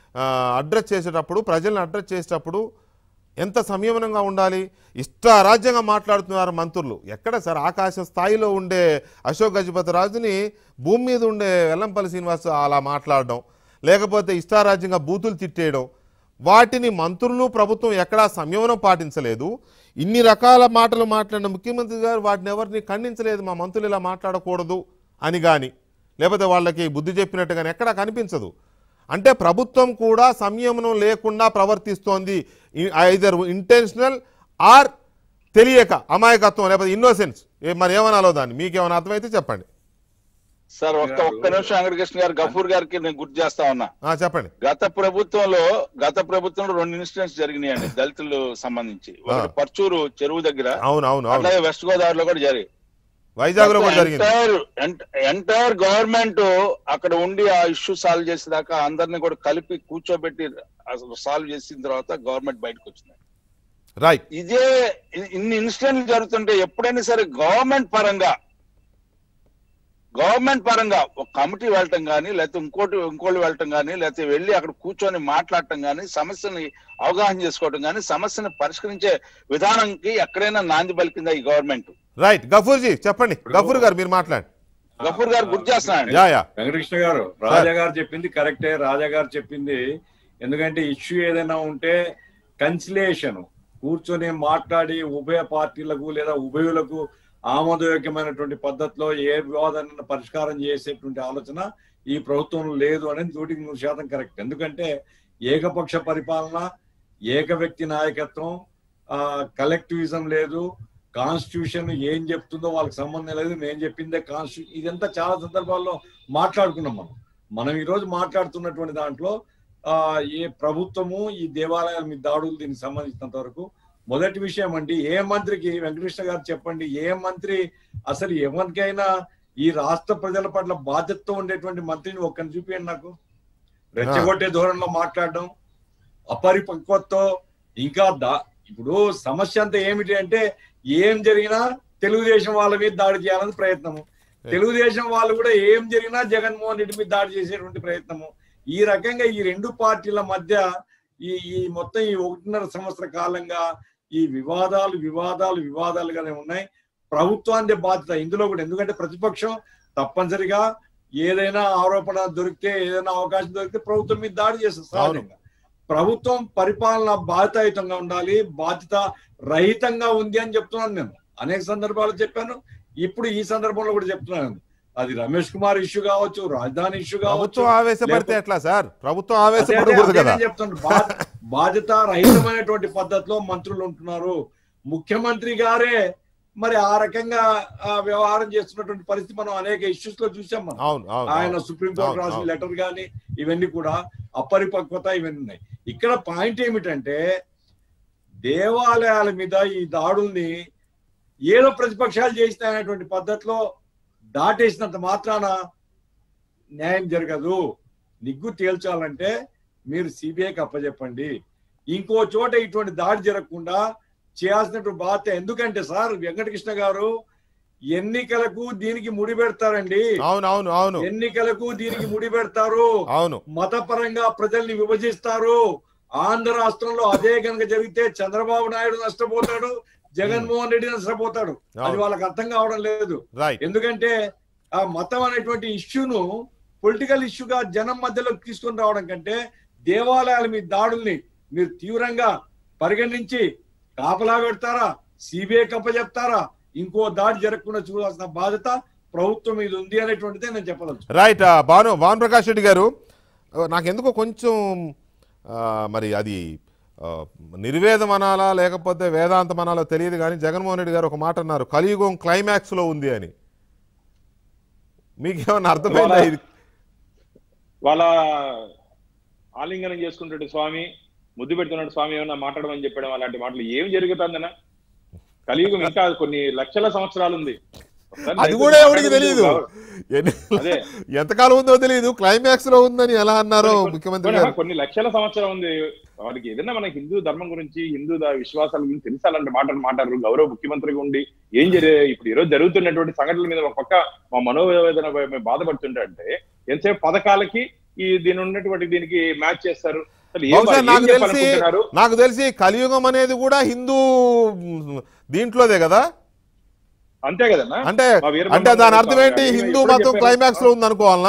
అడ్రస్ చేసేటప్పుడు ప్రజల్ని అడ్రస్ చేసేటప్పుడు ఎంత సంయమనంగా ఉండాలి ఇష్టారాజ్యంగా మాట్లాడుతున్నారు మంత్రులు ఎక్కడ సార్ ఆకాశ స్థాయిలో ఉండే అశోక్ గజపతి రాజుని భూమి మీద ఉండే వెల్లంపల్లి శ్రీనివాస్ అలా మాట్లాడడం లేకపోతే ఇష్టారాజ్యంగా బూతులు తిట్టేయడం వాటిని మంత్రులు ప్రభుత్వం ఎక్కడా సంయమనం పాటించలేదు ఇన్ని రకాల మాటలు మాట్లాడిన ముఖ్యమంత్రి గారు వాటిని ఎవరిని ఖండించలేదు మా మంత్రులు ఇలా మాట్లాడకూడదు అని కానీ లేకపోతే వాళ్ళకి బుద్ధి చెప్పినట్టు కానీ ఎక్కడా కనిపించదు అంటే ప్రభుత్వం కూడా సంయమనం లేకుండా ప్రవర్తిస్తోంది ఐదర్ ఇంటెన్షనల్ ఆర్ తెలియక అమాయకత్వం లేకపోతే ఇన్నోసెన్స్ మరి ఏమనాలో దాన్ని మీకేమైనా అర్థమైతే చెప్పండి సార్ ఒక్క ఒక్క నిమిషం వెంకటకృష్ణ గారు గఫూర్ గారికి నేను గుర్తు చేస్తా ఉన్నా ఆ, చెప్పండి గత ప్రభుత్వంలో గత ప్రభుత్వంలో రెండు ఇన్సిడెంట్స్ జరిగినాయండి దళితులు సంబంధించి ఒకటి పర్చూరు చెరువు దగ్గర అవును అవును అవును అలాగే వెస్ట్ గోదావరిలో కూడా జరిగి వైజాగ్ లో కూడా జరిగింది ఎంటైర్ గవర్నమెంట్ అక్కడ ఉండి ఆ ఇష్యూ సాల్వ్ చేసేదాకా అందరిని కూడా కలిపి కూర్చోబెట్టి సాల్వ్ చేసిన తర్వాత గవర్నమెంట్ బయటకు వచ్చింది రైట్ ఇదే ఇ- ఇన్ని ఇన్సిడెంట్లు జరుగుతుంటే ఎప్పుడైనా సరే గవర్నమెంట్ పరంగా గవర్నమెంట్ పరంగా ఒక కమిటీ వెళ్ళటం కానీ లేకపోతే ఇంకోటి ఇంకోటి వెళ్ళటం కానీ లేకపోతే వెళ్ళి అక్కడ కూర్చొని మాట్లాడటం కానీ సమస్యని అవగాహన చేసుకోవటం కానీ సమస్యను పరిష్కరించే విధానంకి ఎక్కడైనా నాంది పలికిందా ఈ గవర్నమెంట్ రైట్ గఫూర్జీ చెప్పండి గఫూర్ గారు మీరు మాట్లాడండి గఫూర్ గారు గుర్తు చేస్తున్నానండి యా యా వెంకటకృష్ణ గారు రాజా గారు చెప్పింది కరెక్టే రాజా గారు చెప్పింది ఎందుకంటే ఇష్యూ ఏదైనా ఉంటే కన్సిలేషన్ కూర్చొని మాట్లాడి ఉభయ పార్టీలకు లేదా ఉభయులకు ఆమోదయోగ్యమైనటువంటి పద్ధతిలో ఏ వివాదాన్ని పరిష్కారం చేసేటువంటి ఆలోచన ఈ ప్రభుత్వం లేదు అనేది నూటికి నూరు శాతం కరెక్ట్ ఎందుకంటే ఏకపక్ష పరిపాలన ఏక వ్యక్తి నాయకత్వం ఆ కలెక్టివిజం లేదు కాన్స్టిట్యూషన్ ఏం చెప్తుందో వాళ్ళకి సంబంధం లేదు నేను చెప్పిందే కాన్స్టిట్యూషన్ ఇదంతా చాలా సందర్భాల్లో మాట్లాడుకున్నాం మనం మనం ఈ రోజు మాట్లాడుతున్నటువంటి దాంట్లో ఆ ఏ ప్రభుత్వము ఈ దేవాలయాల మీద దాడులు దీనికి సంబంధించినంత వరకు మొదటి విషయం అండి ఏ మంత్రికి వెంకటకృష్ణ గారు చెప్పండి ఏ మంత్రి అసలు ఎవరికైనా ఈ రాష్ట్ర ప్రజల పట్ల బాధ్యతతో ఉండేటువంటి మంత్రిని ఒక్కరిని చూపించండి నాకు రెచ్చగొట్టే ధోరణిలో మాట్లాడడం అపరిపక్వతతో ఇంకా దా ఇప్పుడు సమస్య అంతా ఏమిటి అంటే ఏం జరిగినా తెలుగుదేశం వాళ్ళ మీద దాడి చేయాలని ప్రయత్నము తెలుగుదేశం వాళ్ళు కూడా ఏం జరిగినా జగన్మోహన్ రెడ్డి మీద దాడి చేసేటువంటి ప్రయత్నము ఈ రకంగా ఈ రెండు పార్టీల మధ్య ఈ ఈ మొత్తం ఈ ఒకటిన్నర సంవత్సర కాలంగా ఈ వివాదాలు వివాదాలు వివాదాలుగానే ఉన్నాయి ప్రభుత్వానికి బాధ్యత ఇందులో కూడా ఎందుకంటే ప్రతిపక్షం తప్పనిసరిగా ఏదైనా ఆరోపణ దొరికితే ఏదైనా అవకాశం దొరికితే ప్రభుత్వం మీద దాడి చేస్తుంది సహజంగా ప్రభుత్వం పరిపాలన బాధ్యతాయుతంగా ఉండాలి బాధ్యత రహితంగా ఉంది అని చెప్తున్నాను నేను అనేక సందర్భాలు చెప్పాను ఇప్పుడు ఈ సందర్భంలో కూడా చెప్తున్నాను అది రమేష్ కుమార్ ఇష్యూ కావచ్చు రాజధాని ఇష్యూ కావచ్చు ప్రభుత్వం ఆవేశపడితే లేకపోతే- ఎట్లా సార్ ప్రభుత్వం అదే- అదే- ఆవేశపడకూడదు అదే కదా నేను చెప్తున్నాను. బా- బాధ్యత రహితమైనటువంటి పద్ధతిలో మంత్రులు ఉంటున్నారు ముఖ్యమంత్రి గారే మరి ఆ రకంగా ఆ, వ్యవహారం చేస్తున్నటువంటి పరిస్థితి మనం అనేక ఇష్యూస్ లో చూసాం మనం అవును అవును ఆయన అవును. సుప్రీంకోర్టు అవును, రాసిన అవును. లెటర్ కానీ ఇవన్నీ కూడా అపరిపక్వత ఇవన్నీ ఉన్నాయి ఇక్కడ పాయింట్ ఏమిటంటే దేవాలయాల మీద ఈ దాడుల్ని ఏదో ప్రతిపక్షాలు చేస్తాయనేటువంటి పద్ధతిలో దాటేసినంత మాత్రాన న్యాయం జరగదు నిగ్గు తేల్చాలంటే మీరు సిబిఐకి అప్పచెప్పండి ఇంకో చోట ఇటువంటి దాడి జరగకుండా చేయాల్సినటువంటి బాధ్యత ఎందుకంటే సార్ వెంకటకృష్ణ గారు ఎన్నికలకు దీనికి ముడి పెడతారండి అవును అవును అవును ఎన్నికలకు దీనికి ముడి పెడతారు అవును మతపరంగా ప్రజల్ని విభజిస్తారు ఆంధ్ర రాష్ట్రంలో అదే కనుక జరిగితే చంద్రబాబు నాయుడు నష్టపోతాడు జగన్మోహన్ రెడ్డి నష్టపోతాడు అది అవును. వాళ్ళకి అర్థం కావడం లేదు రైట్ ఎందుకంటే ఆ మతం అనేటువంటి ఇష్యూను పొలిటికల్ ఇష్యూగా జనం మధ్యలోకి తీసుకొని రావడం కంటే దేవాలయాల మీ దాడుల్ని మీరు తీవ్రంగా పరిగణించి కాపలా పెడతారా సిబిఐ కప్పచెప్తారా ఇంకో దాడి జరగకుండా చూడాల్సిన బాధ్యత ప్రభుత్వం మీద ఉంది అనేటువంటిదే నేను చెప్పదలుచు రైట్ ఆ, భాను భాను ప్రకాష్ రెడ్డి గారు ఆ, నాకెందుకో కొంచెం ఆ, మరి అది ఆ, నిర్వేదం అనాలా లేకపోతే వేదాంతం అనాలో తెలియదు కానీ జగన్మోహన్ రెడ్డి గారు ఒక మాట అన్నారు కలియుగం క్లైమాక్స్లో ఉంది అని మీకేమన్నా అర్థమైందా ఇది వాళ్ళ ఆలింగనం చేసుకుంటాడు స్వామి ముద్దు పెడుతున్నాడు స్వామి ఏమన్నా మాట్లాడమని చెప్పడం అలాంటి మాటలు ఏం జరుగుతుందన్న కలియుగం ఇంకా కొన్ని లక్షల సంవత్సరాలు ఉంది ఒకసారి అది కూడా ఎవరికి తెలియదు ఎన్ని- అదే ఎంతకాలం ఉందో తెలియదు క్లైమాక్స్ లో ఉందని ఎలా అన్నారో ముఖ్యమంత్రి కొన్ని- గారు కొన్ని లక్షల సంవత్సరం ఉంది వాళ్ళకి ఏదైనా మన హిందూ ధర్మం గురించి హిందూ ద- విశ్వాసాల గురించి తెలిసి అలాంటి మాటలు మాట్లాడరు గౌరవ ముఖ్యమంత్రిగా ఉండి ఏం జరి ఇప్పుడు ఈ రోజు జరుగుతున్నటువంటి సంఘటనల మీద ఒక పక్క మా మనోవేదన మేము బాధపడుతుంటే అంటే ఎంతసేపు పథకాలకి ఈ దీని ఉన్నటువంటి దీనికి మ్యాచ్ చేస్తారు అసలు ఏం బహుశా ఏం నాకు తెలిసి చెప్పాలనుకుంటున్నారు నాకు తెలిసి కలియుగం అనేది కూడా హిందూ మ్, దీంట్లోదే కదా అంతే కదన్నా అంటే మా వీరబ్రహ్మణ్య అంటే దాని అర్థం స్వామి ఏంటి గారు హిందూ ఎప్పుడో మతం చెప్పారు. క్లైమాక్స్ లో ఉంది అనుకోవాలనా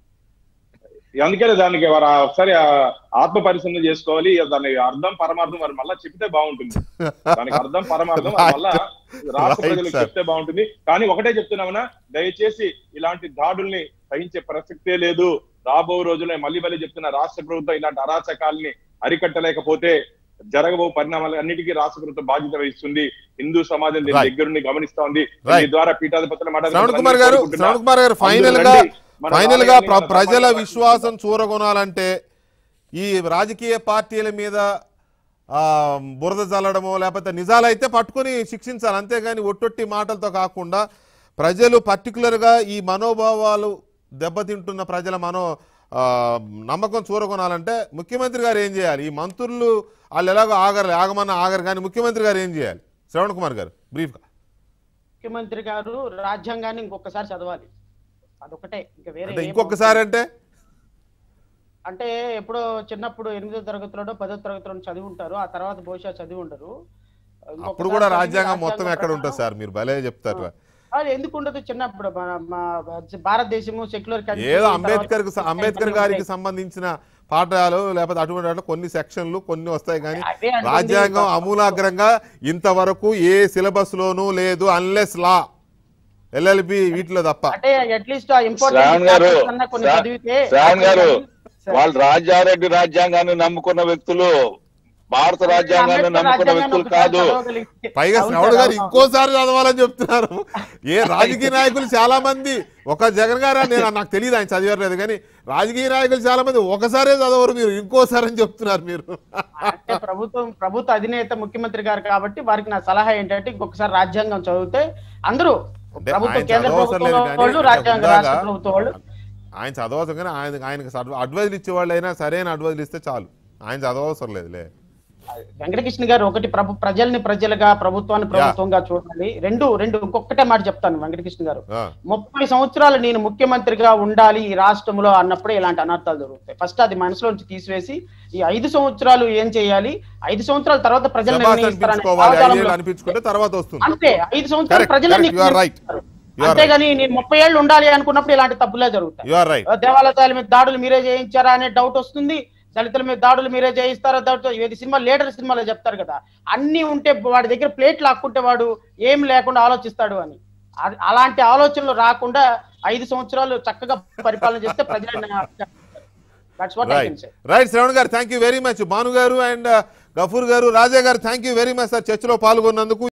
అందుకనే దానికి వారు ఆ ఒకసారి ఆ ఆత్మ పరిశీలన చేసుకోవాలి దాని అర్థం పరమార్థం వారు మళ్ళా చెప్తే బాగుంటుంది దానికి అర్థం పరమార్థం అది మళ్ళా రాష్ట్ర Right, ప్రజలకు sir. చెప్తే బాగుంటుంది కానీ ఒకటే చెప్తున్నామన్నా దయచేసి ఇలాంటి దాడుల్ని సహించే ప్రసక్తే లేదు రాబో రోజుల్లో మళ్ళీ మళ్ళీ చెప్తున్న రాష్ట్ర ప్రభుత్వం ఇలాంటి అరాచకాల్ని అరికట్టలేకపోతే జరగబో పరిణామాలు అన్నిటికీ రాష్ట్ర ప్రభుత్వం బాధ్యత వహిస్తుంది హిందూ సమాజం దీని Right. దగ్గరుండి గమనిస్తా ఉంది Right. దీని ద్వారా పీఠాధిపతుల మాట శ్రవణ్ కుమార్ గారు శ్రవణ్ కుమార్ గారు ఫైనల్ గా ఫైనల్ గా ప్ర- ప్రజల విశ్వాసం చూరగొనాలంటే ఈ రాజకీయ పార్టీల మీద ఆ, బురద చల్లడమో లేకపోతే నిజాలైతే పట్టుకొని శిక్షించాలి అంతేగాని ఒట్టొట్టి మాటలతో కాకుండా ప్రజలు పర్టికులర్గా ఈ మనోభావాలు దెబ్బతింటున్న ప్రజల మనో ఆ, నమ్మకం చూరగొనాలంటే ముఖ్యమంత్రి గారు ఏం చేయాలి ఈ మంత్రులు వాళ్ళు ఎలాగో ఆగరు ఆగమన్న ఆగరు కానీ ముఖ్యమంత్రి గారు ఏం చేయాలి శ్రవణ్ కుమార్ గారు బ్రీఫ్గా ముఖ్యమంత్రి గారు రాజ్యాంగాన్ని ఇంకొకసారి చదవాలి అదొకటే ఇంకా వేరే అంటే ఏం ఇంకొకసారి అంటే అంటే ఎప్పుడో చిన్నప్పుడు ఎనిమిదో తరగతిలోనో పదో తరగతిలో చదివి ఉంటారు ఆ తర్వాత బహుశా చదివి ఉండరు ఇంకొకసారి అప్పుడు కూడా చదివి రాజ్యాంగం మొత్తం ఎక్కడ ప్రకారం- ఉంటుంది సార్ మీరు భలే చెప్తారు అది ఎందుకు ఉండదు చిన్నప్పుడు మన మా భారతదేశము సెక్యులర్ ఏదో అంబేద్కర్ అంబేద్కర్ గారికి సంబంధించిన పాఠాలు లేకపోతే అటువంటి వాటిలో కొన్ని సెక్షన్లు కొన్ని వస్తాయి కానీ అదే అంటుంది. రాజ్యాంగం అమూలాగ్రంగా ఇంతవరకు ఏ సిలబస్ లోనూ లేదు అన్లెస్ లా ఎల్ఎల్బి వీటిలో తప్ప అంటే అట్లీస్ట్ ఆ శ్రావణ్ గారు, ఇంపార్టెంట్ కొన్ని శ్రా- చదివితే శ్రావణ్ గారు సరే. వాళ్ళు రాజారెడ్డి రాజ్యాంగాన్ని నమ్ముకున్న వ్యక్తులు భారత రాజ్యాంగాన్ని అంబేద్కర్ నమ్ముకున్న రాజ్యాంగాన్ని వ్యక్తులు ఒకసారి కాదు చదవగలిగితే- పైగా అవును శ్రవణ్ సార్, గారు అవును. ఇంకోసారి చదవాలని చెప్తున్నారు ఏ రాజకీయ నాయకులు చాలా మంది ఒక జగన్ గారు అని నేను నాకు తెలియదు ఆయన చదివారు కానీ రాజకీయ నాయకులు చాలా మంది ఒకసారే చదవరు మీరు ఇంకోసారి అని చెప్తున్నారు మీరు అంటే ప్రభుత్వం ప్రభుత్వ అధినేత ముఖ్యమంత్రి గారు కాబట్టి వారికి నా సలహా ఏంటంటే ఇంకొకసారి రాజ్యాంగం చదివితే అందరూ అంటే ప్రభుత్వ ఆయన కేంద్ర చదవవసరం ప్రభుత్వం లేదు కానీ వాళ్ళు అంటే రాజ్యాంగ ఉందాక రాష్ట్ర ప్రభుత్వం వాళ్ళు ఆయన చదవవసరం కానీ ఆయన ఆయనకి అడ్వైజులు ఇచ్చే వాళ్ళు అయినా సరైన అడ్వైజులు ఇస్తే చాలు ఆయన చదవవసరం లేదులే వెంకటకృష్ణ గారు ఒకటి ప్రభు ప్రజల్ని ప్రజలుగా ప్రభుత్వాన్ని ప్రభుత్వంగా చూడాలి రెండు రెండు ఇంకొకటే మాట చెప్తాను వెంకటకృష్ణ గారు ఆ, ముప్పై సంవత్సరాలు నేను ముఖ్యమంత్రిగా ఉండాలి ఈ రాష్ట్రంలో అన్నప్పుడే ఇలాంటి అనర్థాలు జరుగుతాయి ఫస్ట్ అది మనసులోంచి తీసివేసి ఈ ఐదు సంవత్సరాలు ఏం చేయాలి ఐదు సంవత్సరాల తర్వాత ప్రజలు శబాష్ నిర్ణయిస్తారనే అనిపించుకోవాలి భావజాలంలో- ఐదేళ్ళు అనిపించుకుంటే తర్వాత వస్తుంది అంతే ఐదు సంవత్సరాలు Correct, ప్రజలు correct, you are right. You are అంతేగాని నేను ముప్పై ఏళ్ళు ఉండాలి అనుకున్నప్పుడు ఇలాంటి తప్పులే జరుగుతాయి యు ఆర్ రైట్ దేవాలయాల మీద దాడులు మీరే చేయించారా అనే డౌట్ వస్తుంది దళితుల మీద దాడులు మీరే చేయిస్తారా డౌట్ ఇది సినిమా లేటర్ సినిమాలో చెప్తారు కదా అన్ని ఉంటే వాడి దగ్గర ప్లేట్ లాక్కుంటే వాడు ఏం లేకుండా ఆలోచిస్తాడు అని అది- అలాంటి ఆలోచనలు రాకుండా ఐదు సంవత్సరాలు చక్కగా పరిపాలన చేస్తే ప్రజలు that's what I can right say right Shravan garu thank you very much Bhanu garu and Gafoor garu Raja garu thank you very much sir చర్చలో పాల్గొన్నందుకు